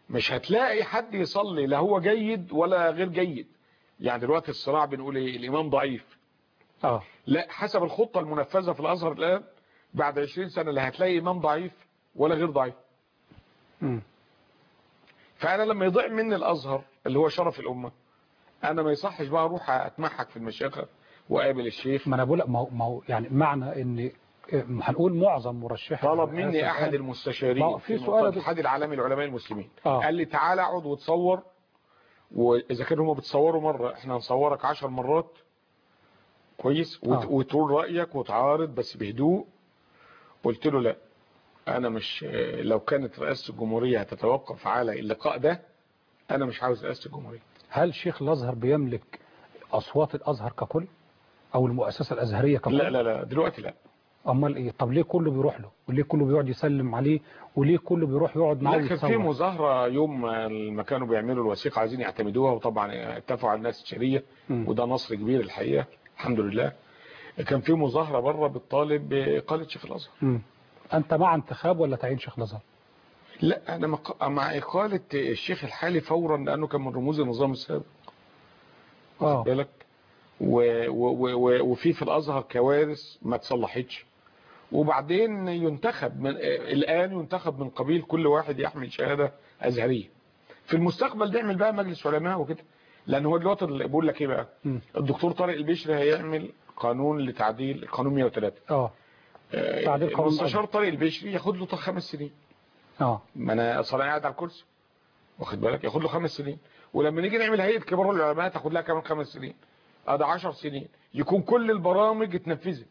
مش هتلاقي حد يصلي لا هو جيد ولا غير جيد يعني دلوقتي الصراع بنقول ايه الامام ضعيف اه لا حسب الخطة المنفذة في الازهر الان بعد 20 سنة لا هتلاقي امام ضعيف ولا غير ضعيف مم. فانا لما يضيع مني الازهر اللي هو شرف الامة انا ما يصحش بقى اروح اتمحك في المشيخة واقابل الشيخ ما انا بقول لك ما هو ما هو يعني معنى ان آه، هنقول معظم مرشحي طلب الرئاسة مني الآن- احد ما المستشارين هو في في سؤال يا الاتحاد العالمي لعلماء المسلمين آه. قال لي تعالى اقعد وتصور واذا كانوا هم بتصوروا مره احنا هنصورك عشر مرات كويس وت- آه. وتقول رايك وتعارض بس بهدوء قلت له لا انا مش لو كانت رئاسه الجمهوريه هتتوقف على اللقاء ده انا مش عاوز رئاسه الجمهوريه هل شيخ الازهر بيملك اصوات الازهر ككل او المؤسسه الازهريه ككل لا لا لا دلوقتي لا امال ايه طب ليه كله بيروح له وليه كله بيقعد يسلم عليه وليه كله بيروح يقعد معاه لا كان في ويتصور مظاهرة يوم ما كانوا بيعملوا الوثيقة عايزين يعتمدوها وطبعا اتفقوا على الناس الشرية مم. وده نصر كبير الحقيقة الحمد لله كان في مظاهرة بره بتطالب بإقالة شيخ الأزهر مم. انت مع انتخاب ولا تعيين شيخ الازهر لا أنا مق- مع إقالة الشيخ الحالي فورا لأنه كان من رموز النظام السابق اه واخد بالك و- و- و- وفي في الأزهر كوارث ما تصلحتش وبعدين ينتخب من الآن ينتخب من قبيل كل واحد يحمل شهادة أزهرية في المستقبل نعمل بقى مجلس علماء وكده لأن هو دلوقتي اللي بقول لك إيه بقى مم. الدكتور طارق البشري هيعمل قانون لتعديل قانون 103 اه آه، تعديل قانون المستشار طارق البشري ياخد له طب خمس سنين اه ما انا اصلا قاعد على الكرسي واخد بالك ياخد له خمس سنين ولما نيجي نعمل هيئه كبار العلماء تاخد لها كمان خمس سنين ادي 10 سنين يكون كل البرامج اتنفذت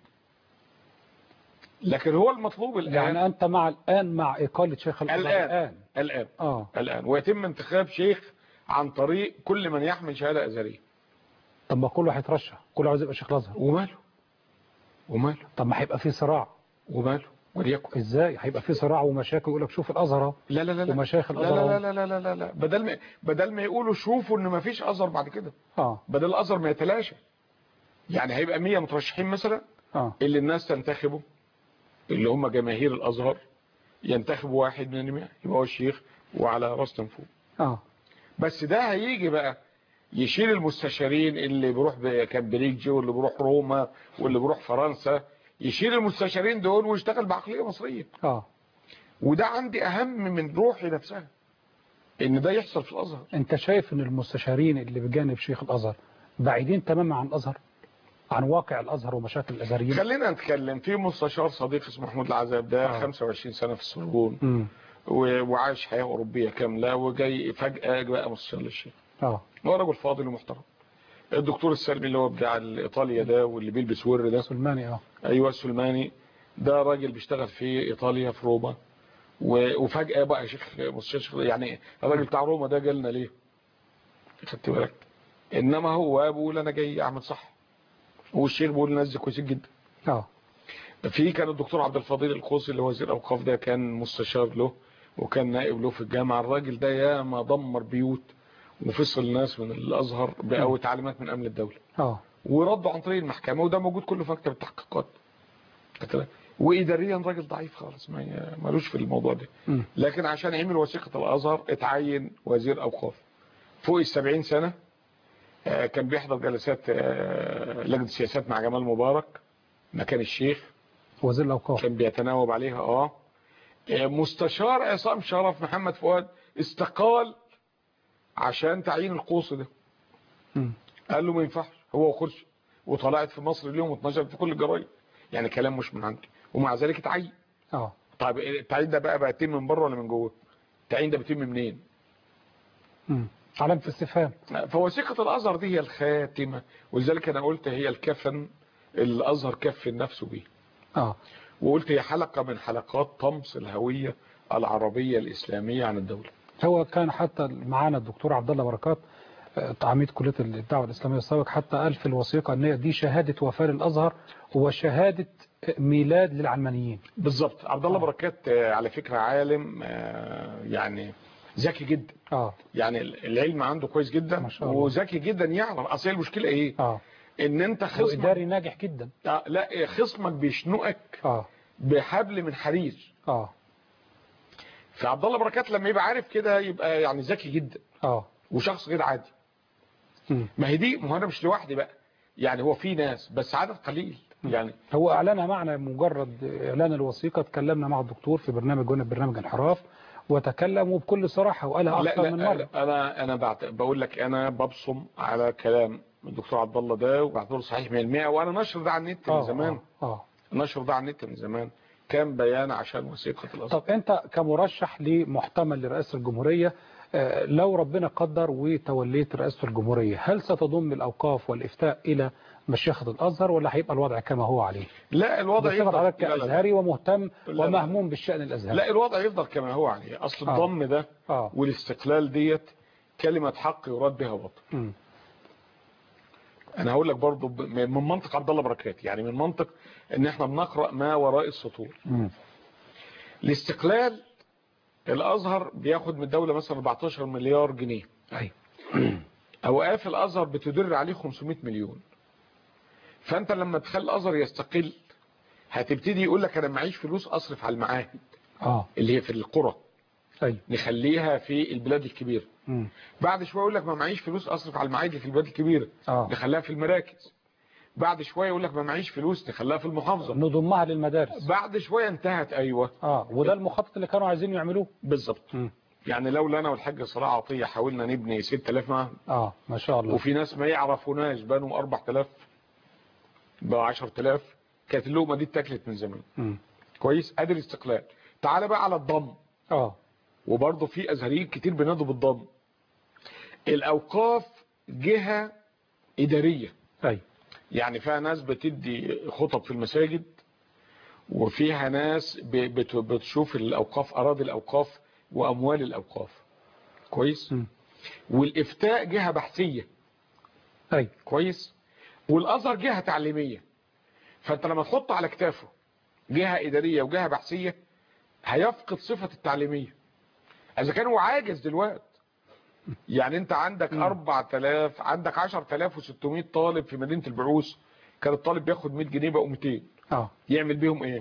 لكن هو المطلوب الان يعني انت مع الان مع اقاله شيخ الازهر الآن. الان الان اه الان ويتم انتخاب شيخ عن طريق كل من يحمل شهاده ازهريه طب ما كله هيترشح كله عاوز يبقى شيخ الازهر وماله وماله طب ما هيبقى في صراع وماله وليكن ازاي هيبقى في صراع ومشاكل يقول لك شوف الازهر اهو لا لا لا لا ومشايخ لا الازهر لا أهو. لا لا لا لا لا بدل ما بدل ما يقولوا شوفوا ان ما فيش ازهر بعد كده اه بدل الازهر ما يتلاشى يعني هيبقى 100 مترشحين مثلا اه اللي الناس تنتخبه اللي هم جماهير الازهر ينتخبوا واحد من الجميع يبقى هو الشيخ وعلى راسنا فوق اه بس ده هيجي بقى يشيل المستشارين اللي بيروح كامبريدج واللي بيروح روما واللي بيروح فرنسا يشيل المستشارين دول ويشتغل بعقليه مصريه اه وده عندي اهم من روحي نفسها ان ده يحصل في الازهر انت شايف ان المستشارين اللي بجانب شيخ الازهر بعيدين تماما عن الازهر عن واقع الازهر ومشاكل الازهريين خلينا نتكلم في مستشار صديق اسمه محمود العذاب ده آه. 25 سنه في السجون امم و- وعايش حياه اوروبيه كامله وجاي فجاه بقى مستشار للشيخ اه هو راجل فاضل ومحترم الدكتور السلمي اللي هو بتاع ايطاليا ده واللي بيلبس ور ده سلماني اه ايوه السلماني ده راجل بيشتغل في ايطاليا في روما و- وفجاه بقى شيخ مستشار يعني الراجل بتاع روما ده جالنا ليه خدت بالك انما هو بيقول انا جاي اعمل صح والشيخ بيقول الناس دي كويسين جدا اه في كان الدكتور عبد الفضيل القوسي اللي هو وزير الاوقاف ده كان مستشار له وكان نائب له في الجامعه الراجل ده ياما دمر بيوت وفصل ناس من الازهر بقوي تعليمات من امن الدوله اه وردوا عن طريق المحكمه وده موجود كله في مكتب التحقيقات خدت بالك؟ واداريا راجل ضعيف خالص ما ي- ملوش في الموضوع ده مم. لكن عشان عمل وثيقه الازهر اتعين وزير اوقاف فوق السبعين سنه آه، كان بيحضر جلسات آه، لجنه السياسات مع جمال مبارك مكان الشيخ وزير الاوقاف كان بيتناوب عليها اه آه، مستشار عصام شرف محمد فؤاد استقال عشان تعيين القوس ده مم. قال له ما ينفعش هو وخرش وطلعت في مصر اليوم واتنشرت في كل الجرايد يعني كلام مش من عندي ومع ذلك اتعين اه طيب التعيين ده بقى بيتم من بره ولا من جوه التعيين ده بيتم منين مم. علامة استفهام فوثيقة الازهر دي هي الخاتمة ولذلك انا قلت هي الكفن اللي الازهر كفن نفسه بيه اه وقلت هي حلقة من حلقات طمس الهوية العربية الإسلامية عن الدولة هو كان حتى معانا الدكتور عبد الله بركات آه، عميد كلية الدعوة الإسلامية السابق حتى قال في الوثيقة ان هي دي شهادة وفاة الأزهر وشهادة ميلاد للعلمانيين بالظبط عبد الله آه. بركات آه، على فكرة عالم آه، يعني ذكي جدا اه يعني العلم عنده كويس جدا ما شاء الله. وذكي جدا يعرف اصل هي المشكلة ايه اه ان انت خصمك وإداري ناجح جدا آه، لا خصمك بيشنقك اه بحبل من حرير اه فعبد الله بركات لما يبقى عارف كده يبقى يعني ذكي جدا اه وشخص غير عادي مم. ما هي دي ما هو انا مش لوحدي بقى يعني هو في ناس بس عدد قليل يعني هو اعلنها معنا مجرد اعلان الوثيقه تكلمنا مع الدكتور في برنامج هنا برنامج انحراف وتكلموا بكل صراحه وقالها لا اكثر لا من مره انا انا بعت بقول لك انا ببصم على كلام الدكتور عبد الله ده وبعتبره صحيح 100% وانا نشر ده على النت من اه زمان اه, آه. نشر ده على النت من زمان كان بيان عشان وثيقه الازهر طب انت كمرشح لمحتمل لرئاسه الجمهوريه آه، لو ربنا قدر وتوليت رئاسه الجمهوريه هل ستضم الاوقاف والافتاء الى مشيخه الازهر ولا هيبقى الوضع كما هو عليه؟ لا الوضع بصفه يفضل حضرتك لا لا لا. كازهري ومهتم لا لا. ومهموم بالشان الازهري لا الوضع يفضل كما هو عليه اصل آه. الضم ده اه والاستقلال ديت كلمه حق يراد بها باطل مم. انا هقول لك برضو ب- من منطق عبد الله بركات يعني من منطق ان احنا بنقرا ما وراء السطور مم. الاستقلال الازهر بياخد من الدوله مثلا 14 مليار جنيه ايوه اوقاف الازهر بتدر عليه 500 مليون فانت لما تخلي الازهر يستقل هتبتدي يقول لك انا معيش فلوس اصرف على المعاهد اه اللي هي في القرى ايوه نخليها في البلاد الكبيره مم. بعد شويه يقول لك ما معيش فلوس اصرف على المعاهد اللي في البلاد الكبيره اه نخليها في المراكز بعد شويه يقول لك ما معيش فلوس نخليها في المحافظه نضمها للمدارس بعد شويه انتهت ايوه اه وده المخطط اللي كانوا عايزين يعملوه بالظبط مم. يعني لولا انا والحاج صلاح عطيه حاولنا نبني 6000 معهد اه ما شاء الله وفي ناس ما يعرفوناش بنوا 4000 بقى 10000 كانت اللقمه دي اتاكلت من زمان مم. كويس ادي الاستقلال تعال بقى على الضم اه وبرضه في ازهريين كتير بينادوا بالضم الاوقاف جهه اداريه ايوه يعني فيها ناس بتدي خطب في المساجد وفيها ناس ب- بت- بتشوف الاوقاف اراضي الاوقاف واموال الاوقاف كويس مم. والافتاء جهه بحثيه ايوه كويس والازهر جهه تعليميه فانت لما تحط على كتافه جهه اداريه وجهه بحثيه هيفقد صفه التعليميه اذا كان هو عاجز دلوقتي يعني انت عندك 4000 عندك 10600 طالب في مدينه البعوث كان الطالب بياخد 100 جنيه بقوا 200 اه يعمل بيهم ايه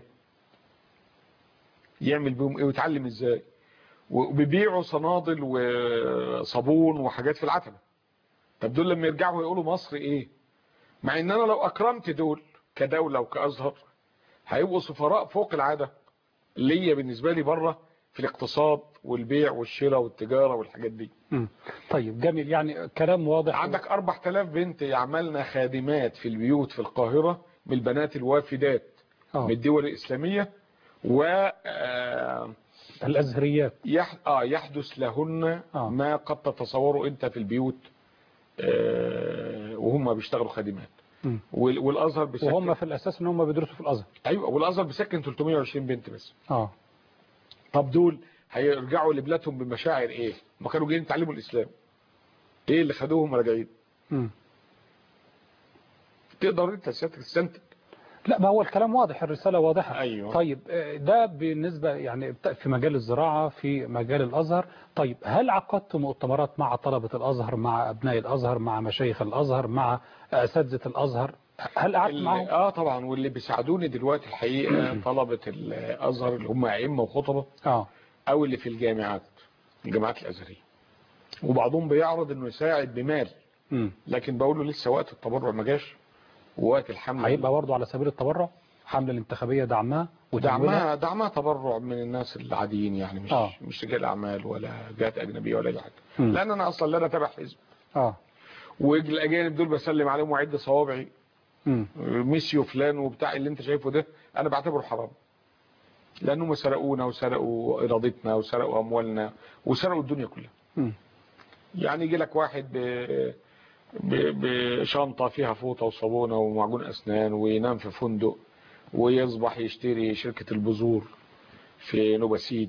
يعمل بيهم ايه ويتعلم ازاي وبيبيعوا صنادل وصابون وحاجات في العتبه طب دول لما يرجعوا يقولوا مصر ايه مع ان انا لو اكرمت دول كدوله وكازهر هيبقوا سفراء فوق العاده ليا بالنسبه لي بره في الاقتصاد والبيع والشراء والتجاره والحاجات دي مم. طيب جميل يعني كلام واضح عندك 4000 بنت يعملنا خادمات في البيوت في القاهره من البنات الوافدات اه من الدول الإسلامية و آه، الازهريات يح... آه يحدث لهن آه. ما قد تتصوره أنت في البيوت آه، وهم بيشتغلوا خادمات مم. وال- والأزهر بيسكن وهم في الاساس ان هم بيدرسوا في الازهر أيوة والأزهر بيسكن 320 بنت بس اه طب دول هيرجعوا لبلادهم بمشاعر إيه؟ ما كانوا جايين يتعلموا الإسلام إيه اللي خدوهم راجعين؟ مم. تقدر أنت سيادتك تستنتج لا ما هو الكلام واضح الرسالة واضحة أيوة. طيب آه، ده بالنسبة يعني في مجال الزراعة في مجال الأزهر طيب هل عقدت مؤتمرات مع طلبة الأزهر مع أبناء الأزهر مع مشايخ الأزهر مع أساتذة الأزهر هل قعدت اللي- معهم اه طبعا واللي بيساعدوني دلوقتي الحقيقه طلبه الازهر اللي هم ائمه وخطبه اه او اللي في الجامعات الجامعات الازهريه وبعضهم بيعرض انه يساعد بمال مم. لكن بقول له لسه وقت التبرع ما جاش ووقت الحمله هيبقى برضه على سبيل التبرع حملة الانتخابية دعمها وتمويلها دعمها دعمها تبرع من الناس العاديين يعني مش آه. مش رجال اعمال ولا جهات اجنبيه ولا اي حاجه مم. لان انا اصلا لا انا تابع حزب اه والاجانب دول بسلم عليهم واعد صوابعي مم. ميسيو فلان وبتاع اللي انت شايفه ده انا بعتبره حرام لانهم سرقونا وسرقوا ارادتنا وسرقوا اموالنا وسرقوا الدنيا كلها مم. يعني يجي لك واحد ب... ب... بشنطه فيها فوطه وصابونه ومعجون اسنان وينام في فندق ويصبح يشتري شركه البذور في نوباسيد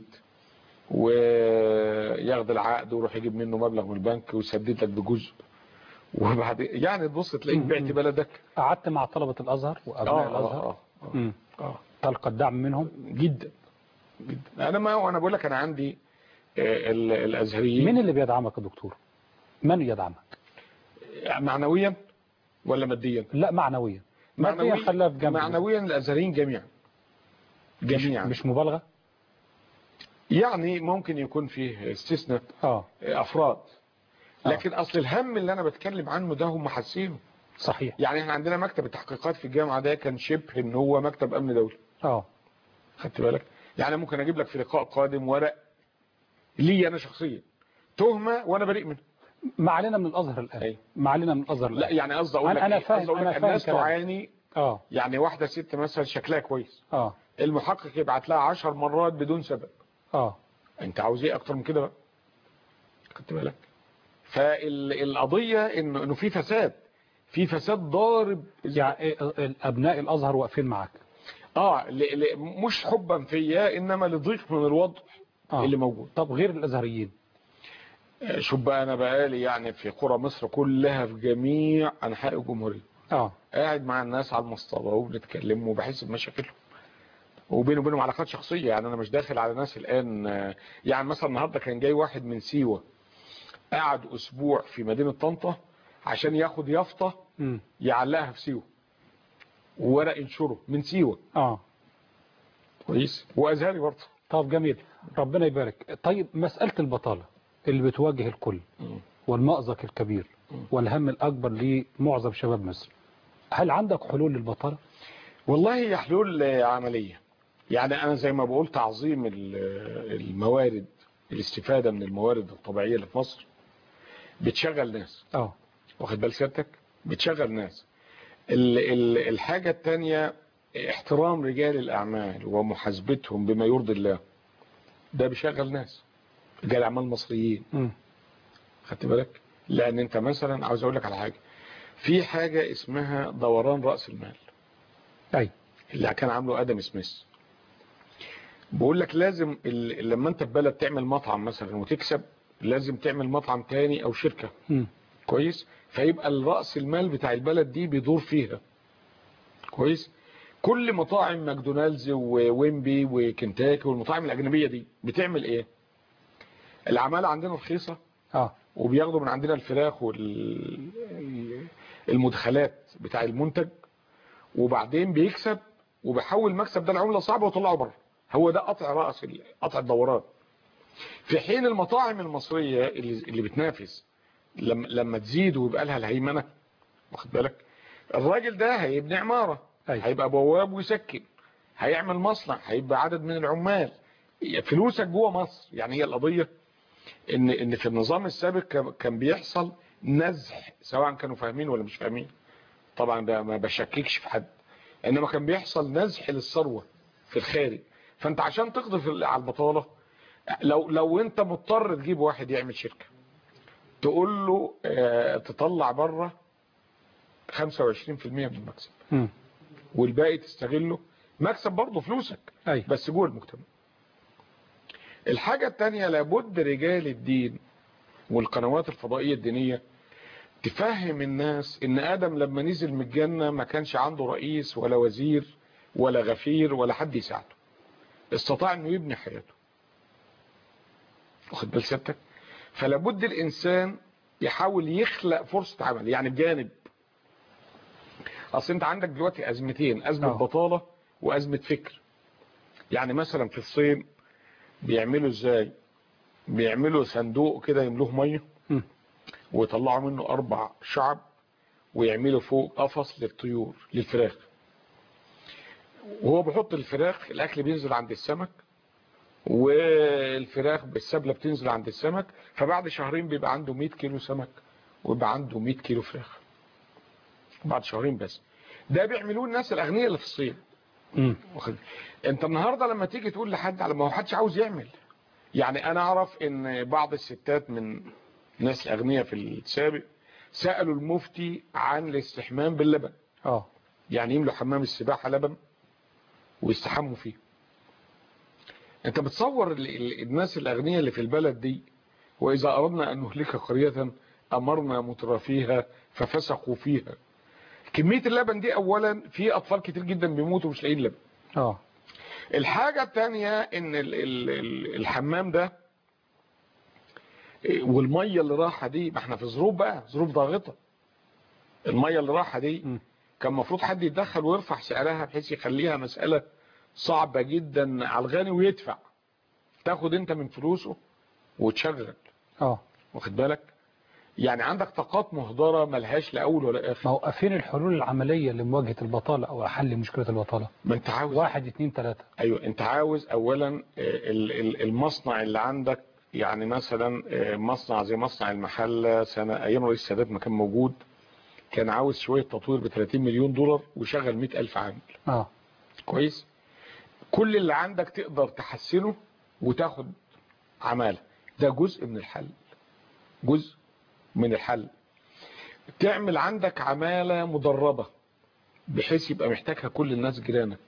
وياخد العقد ويروح يجيب منه مبلغ من البنك ويسدد لك بجزء وبعد يعني تبص تلاقيك بعت بلدك قعدت مع طلبة الأزهر وأبناء اه الأزهر اه اه مم. اه تلقى الدعم منهم جدا جدا انا ما انا بقول لك انا عندي آه، ال- الازهريين مين اللي بيدعمك يا دكتور من يدعمك معنويا ولا ماديا لا معنويا ماديا خلاها في جنب معنويا الازهريين جميعا جميعا مش مبالغة يعني ممكن يكون فيه استثناء اه افراد آه. لكن اصل الهم اللي انا بتكلم عنه ده هم حاسينه صحيح يعني احنا عندنا مكتب التحقيقات في الجامعه ده كان شبه ان هو مكتب امن دولي اه خدت بالك يعني ممكن اجيب لك في لقاء قادم ورق لي انا شخصيا تهمه وانا بريء منها ما علينا من الازهر الان أيوة. ما علينا من الازهر لا الان يعني قصدي اقول أنا- لك أنا إيه؟ فاهم- قصدي اقول أنا لك فاهم الناس كلامك. تعاني اه يعني واحده ست مثلا شكلها كويس اه المحقق يبعت لها 10 مرات بدون سبب اه انت عاوز ايه اكتر من كده بقى خدت بالك فالقضيه انه انه في فساد في فساد ضارب يعني إيه، الابناء الازهر واقفين معاك اه ل... ل... مش حبا فيا انما لضيق من الوضع آه. اللي موجود طب غير الازهريين آه، شوف بقى انا بقالي يعني في قرى مصر كلها في جميع انحاء الجمهوريه اه قاعد مع الناس على المصطبه وبنتكلم وبحس بمشاكلهم وبيني وبينهم علاقات شخصيه يعني انا مش داخل على ناس الان آه، يعني مثلا النهارده كان جاي واحد من سيوه قعد اسبوع في مدينه طنطا عشان ياخد يافطه امم يعلقها في سيوه وورق ينشره من سيوه اه كويس وازهري برضه طب جميل ربنا يبارك طيب مسألة البطالة اللي بتواجه الكل مم. والمأزق الكبير والهم الأكبر لمعظم شباب مصر هل عندك حلول للبطالة؟ والله هي حلول آه، عملية يعني أنا زي ما بقول تعظيم ال- الموارد الاستفادة من الموارد الطبيعية اللي في مصر بتشغل ناس اه واخد بال سيادتك بتشغل ناس ال- ال- الحاجة التانية احترام رجال الأعمال ومحاسبتهم بما يرضي الله ده بيشغل ناس رجال أعمال مصريين امم خدت بالك لأن أنت مثلا عاوز أقول لك على حاجة في حاجة اسمها دوران رأس المال أي اللي كان عامله ادم سميث بقول لك لازم ال- لما انت في بلد تعمل مطعم مثلا وتكسب لازم تعمل مطعم تاني او شركة امم كويس فيبقى الرأس المال بتاع البلد دي بيدور فيها كويس كل مطاعم ماكدونالدز وويمبي وكنتاكي والمطاعم الأجنبية دي بتعمل ايه العمالة عندنا رخيصة اه وبياخدوا من عندنا الفراخ والمدخلات بتاع المنتج وبعدين بيكسب وبيحول المكسب ده لعمله صعبه ويطلعه بره هو ده قطع راس ال- قطع الدوران في حين المطاعم المصريه اللي اللي بتنافس لما لما تزيد ويبقى لها الهيمنه واخد بالك الراجل ده هيبني عماره أيوة. هيبقى بواب ويسكن هيعمل مصنع هيبقى عدد من العمال فلوسك جوه مصر يعني هي القضيه ان ان في النظام السابق كان- كان بيحصل نزح سواء كانوا فاهمين ولا مش فاهمين طبعا ده ما بشككش في حد انما كان بيحصل نزح للثروه في الخارج فانت عشان تقضي في- على البطاله لو لو انت مضطر تجيب واحد يعمل شركه تقول له آه، تطلع بره 25% من المكسب امم والباقي تستغله مكسب برضه فلوسك أي بس جوه المجتمع الحاجة التانية لابد رجال الدين والقنوات الفضائية الدينية تفهم الناس ان ادم لما نزل من الجنة ما كانش عنده رئيس ولا وزير ولا غفير ولا حد يساعده استطاع انه يبني حياته واخد بال سيادتك فلابد الانسان يحاول يخلق فرصة عمل يعني بجانب اصل انت عندك دلوقتي ازمتين ازمة آه. بطالة وازمة فكر يعني مثلا في الصين بيعملوا ازاي بيعملوا صندوق كده يملوه ميه مم. ويطلعوا منه اربع شعب ويعملوا فوق قفص للطيور للفراخ وهو بيحط الفراخ الاكل بينزل عند السمك والفراخ بالسبله بتنزل عند السمك فبعد شهرين بيبقى عنده 100 كيلو سمك ويبقى عنده 100 كيلو فراخ بعد شهرين بس ده بيعملوه الناس الاغنياء اللي في الصين امم واخد انت النهارده لما تيجي تقول لحد على ما هو حدش عاوز يعمل يعني انا اعرف ان بعض الستات من ناس الاغنياء في السابق سالوا المفتي عن الاستحمام باللبن اه يعني يملوا حمام السباحه لبن ويستحموا فيه انت بتصور ال- ال- الناس الاغنياء اللي في البلد دي واذا اردنا ان نهلك قريه امرنا مترفيها ففسقوا فيها كميه اللبن دي اولا في اطفال كتير جدا بيموتوا مش لاقيين لبن اه الحاجة التانية ان ال ال ال الحمام ده إيه، والمية اللي راحة دي ما احنا في ظروف بقى ظروف ضاغطة المية اللي راحة دي مم. كان المفروض حد يتدخل ويرفع سعرها بحيث يخليها مسألة صعبة جدا على الغني ويدفع تاخد انت من فلوسه وتشغل اه واخد بالك يعني عندك طاقات مهدرة ملهاش لا اول ولا اخر ما هو فين الحلول العملية لمواجهة البطالة او حل مشكلة البطالة ما انت عاوز واحد اتنين تلاتة ايوه انت عاوز اولا آه، ال- ال- المصنع اللي عندك يعني مثلا آه، مصنع زي مصنع المحلة سنة ايام رئيس السادات ما كان موجود كان عاوز شوية تطوير ب 30 مليون دولار وشغل 100 ألف عامل اه كويس كل اللي عندك تقدر تحسنه وتاخد عمالة ده جزء من الحل جزء من الحل تعمل عندك عمالة مدربة بحيث يبقى محتاجها كل الناس جيرانك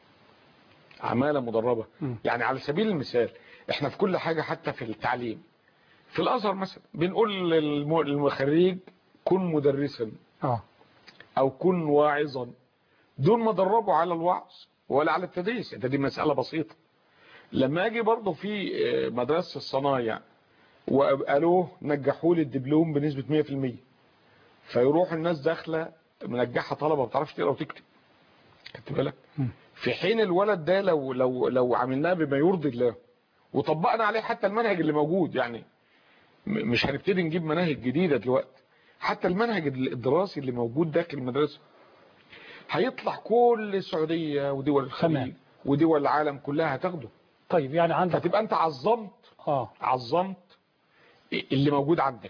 عمالة مدربة م. يعني على سبيل المثال احنا في كل حاجة حتى في التعليم في الازهر مثلا بنقول للم- للخريج كن مدرسا اه او كن واعظا دول ما دربوا على الوعظ ولا على التدريس ده دي مسألة بسيطة لما اجي برضه في آه، مدرسة الصنايع وقالوه نجحوا لي الدبلوم بنسبة 100% فيروح الناس داخلة منجحة طلبة ما بتعرفش تقرا وتكتب خدت بالك مم. في حين الولد ده لو لو لو عملناه بما يرضي الله وطبقنا عليه حتى المنهج اللي موجود يعني م- مش هنبتدي نجيب مناهج جديدة دلوقتي حتى المنهج الدراسي اللي موجود داخل المدرسة هيطلع كل السعودية ودول تمام. الخليج ودول العالم كلها هتاخده طيب يعني عندك فتبقى انت عظمت اه عظمت اللي موجود عندك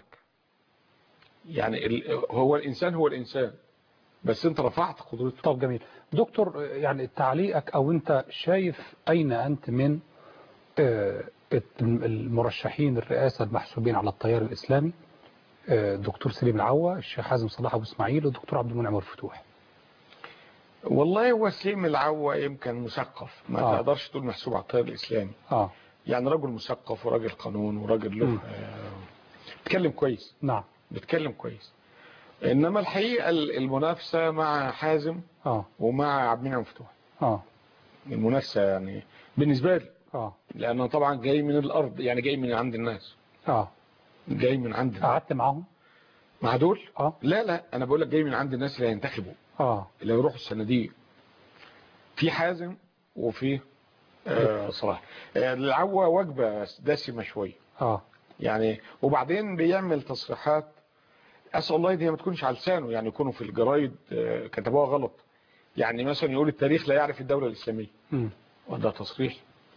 يعني ال- هو الانسان هو الانسان بس انت رفعت قدرته طب جميل دكتور يعني تعليقك او انت شايف اين انت من آه، المرشحين الرئاسة المحسوبين على التيار الاسلامي آه، دكتور سليم العوا الشيخ حازم صلاح ابو اسماعيل والدكتور عبد المنعم الفتوح والله هو سليم العوا يمكن مثقف ما آه. تقدرش تقول محسوب على التيار الاسلامي اه يعني راجل مثقف وراجل قانون وراجل له مم. آه، بيتكلم كويس نعم بيتكلم كويس انما الحقيقه ال- المنافسه مع حازم اه ومع عبد المنعم مفتوح اه المنافسه يعني بالنسبه لي اه لانه طبعا جاي من الارض يعني جاي من عند الناس اه جاي من عند الناس. قعدت معاهم مع دول اه لا لا انا بقول لك جاي من عند الناس اللي هينتخبوا اه اللي هيروحوا الصناديق في حازم وفي آه صلاح آه العوا وجبه دسمه شويه اه يعني وبعدين بيعمل تصريحات اسال الله دي ما تكونش على لسانه يعني يكونوا في الجرايد آه، كتبوها غلط يعني مثلا يقول التاريخ لا يعرف الدوله الاسلاميه مم. وده تصريح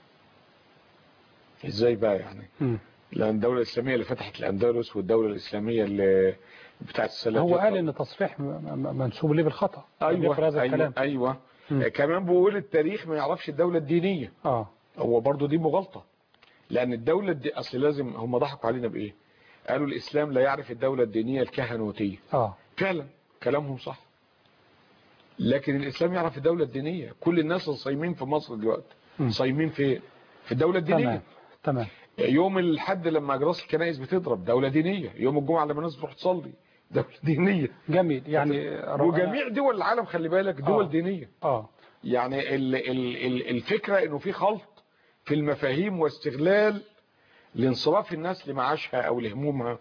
ازاي بقى يعني مم. لان الدوله الاسلاميه اللي فتحت الاندلس والدوله الاسلاميه اللي بتاعت السلفيه هو قال ان تصريح م- م- منسوب ليه بالخطا ايوه يقرأ هذا ايوه الكلام ايوه مم. آه، كمان بيقول التاريخ ما يعرفش الدوله الدينيه اه هو برضو دي مغالطه لان الدوله الدي... اصل لازم هم ضحكوا علينا بايه قالوا الاسلام لا يعرف الدوله الدينيه الكهنوتيه اه فعلا كلامهم صح لكن الاسلام يعرف الدوله الدينيه كل الناس الصايمين في مصر دلوقتي مم. صايمين في في الدوله الدينيه تمام تمام يوم الحد لما اجراس الكنائس بتضرب دوله دينيه يوم الجمعه لما الناس تروح تصلي دوله دينيه جميل يعني ربنا- وجميع دول العالم خلي بالك دول آه. دينيه اه يعني ال ال ال الفكره انه في خلط في المفاهيم واستغلال لانصراف الناس لمعاشها او لهمومها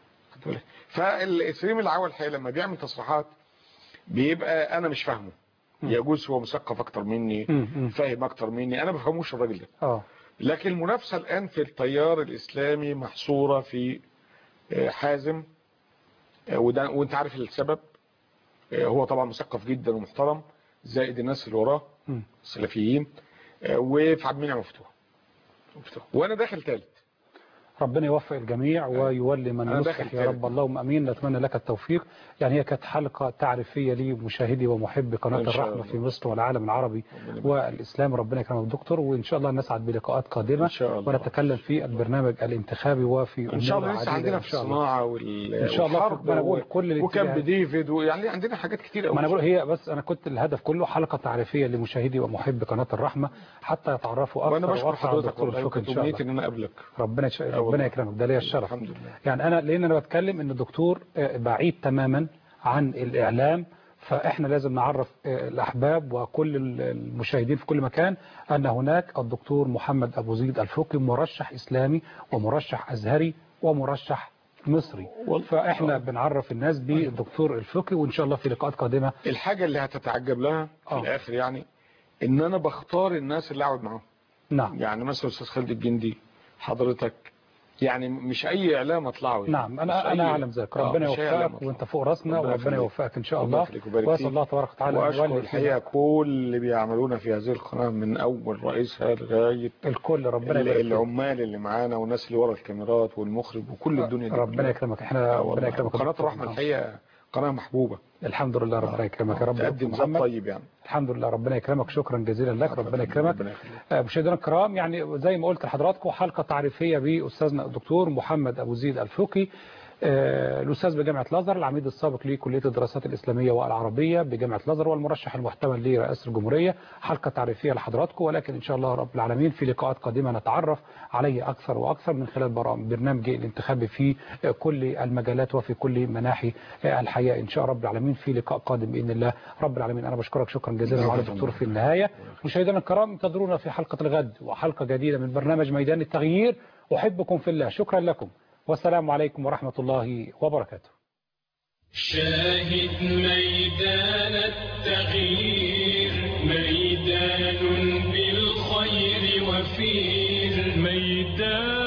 فالسليم العوا الحقيقه لما بيعمل تصريحات بيبقى انا مش فاهمه مم. يجوز هو مثقف اكتر مني مم. مم. فاهم اكتر مني انا ما بفهموش الراجل ده اه لكن المنافسه الان في التيار الاسلامي محصوره في آه، حازم آه، وده وانت عارف السبب آه، هو طبعا مثقف جدا ومحترم زائد الناس اللي وراه مم. السلفيين آه، وفي عبد المنعم مفتوح مفتوح. وانا داخل ثالث ربنا يوفق الجميع ويولي من أنا يصلح داخل يا تالت. رب اللهم امين نتمنى لك التوفيق يعني هي كانت حلقه تعريفيه لي مشاهدي ومحبي قناه إن شاء الرحمه الله. في مصر والعالم العربي ربنا يبارك. والاسلام ربنا يكرمك دكتور وان شاء الله نسعد بلقاءات قادمه إن شاء الله. ونتكلم في البرنامج الانتخابي وفي ان شاء الله أمور لسه عديدة عندنا إن في شاء الله. الصناعه وال إن شاء الله والحرب ما أنا بقول و- كل الاتجاهات. وكامب ديفيد ويعني عندنا حاجات كتير قوي ما انا بقول هي بس انا كنت الهدف كله حلقه تعريفيه لمشاهدي ومحبي قناه الرحمه حتى يتعرفوا وانا اكثر بشكر واكثر على حضرتك الدكتور والله الفقي ان كنت شاء امنيتي الله ان انا اقابلك ربنا يش... والله. ربنا يكرمك ده ليا الشرف الحمد لله يعني انا لان انا بتكلم ان الدكتور آه، بعيد تماما عن الاعلام فاحنا لازم نعرف آه، الاحباب وكل ال- المشاهدين في كل مكان ان هناك الدكتور محمد ابو زيد الفقي مرشح اسلامي ومرشح ازهري ومرشح مصري والله. فاحنا بنعرف الناس بالدكتور الفقي وان شاء الله في لقاءات قادمه الحاجه اللي هتتعجب لها في آه. الاخر يعني ان انا بختار الناس اللي اقعد معاهم نعم يعني مثلا الاستاذ خالد الجندي حضرتك يعني مش اي اعلام اطلعه يعني. نعم مش انا أي- انا اعلم ذلك آه، ربنا مش أي إعلام يوفقك أطلعه. وانت فوق راسنا ربنا وربنا يخليك. يوفقك ان شاء ربنا الله يخليك ويبارك واسال فيك. الله تبارك وتعالى أن واشكر يولي الحقيقه فينا كل اللي بيعملون في هذه القناه من اول رئيسها لغايه الكل ربنا ال- يبارك فيك. العمال اللي معانا والناس اللي ورا الكاميرات والمخرج وكل الدنيا دي ربنا كلها. يكرمك احنا آه ربنا والله. يكرمك قناه دكتور الرحمه محمد. الحقيقه قناه محبوبه الحمد لله ربنا يكرمك يا رب تقدم دكتور ذات محمد. طيب يعني الحمد لله ربنا يكرمك شكرا جزيلا لك ربنا يكرمك ربنا يخليك. آه، مشاهدينا الكرام يعني زي ما قلت لحضراتكم حلقة تعريفية بأستاذنا الدكتور محمد أبو زيد الفقي آه، الأستاذ بجامعة الأزهر العميد السابق لكلية الدراسات الإسلامية والعربية بجامعة الأزهر والمرشح المحتمل لرئاسة الجمهورية حلقة تعريفية لحضراتكم ولكن إن شاء الله رب العالمين في لقاءات قادمة نتعرف عليه أكثر وأكثر من خلال برام- برنامج الانتخابي في آه، كل المجالات وفي كل مناحي آه، الحياة إن شاء رب العالمين في لقاء قادم بإذن الله رب العالمين أنا بشكرك شكرا جزيلا وعلى الدكتور في النهاية مشاهدينا الكرام انتظرونا في حلقة الغد وحلقة جديدة من برنامج ميدان التغيير أحبكم في الله شكرا لكم والسلام عليكم ورحمة الله وبركاته شاهد ميدان التغيير ميدان بالخير وفير ميدان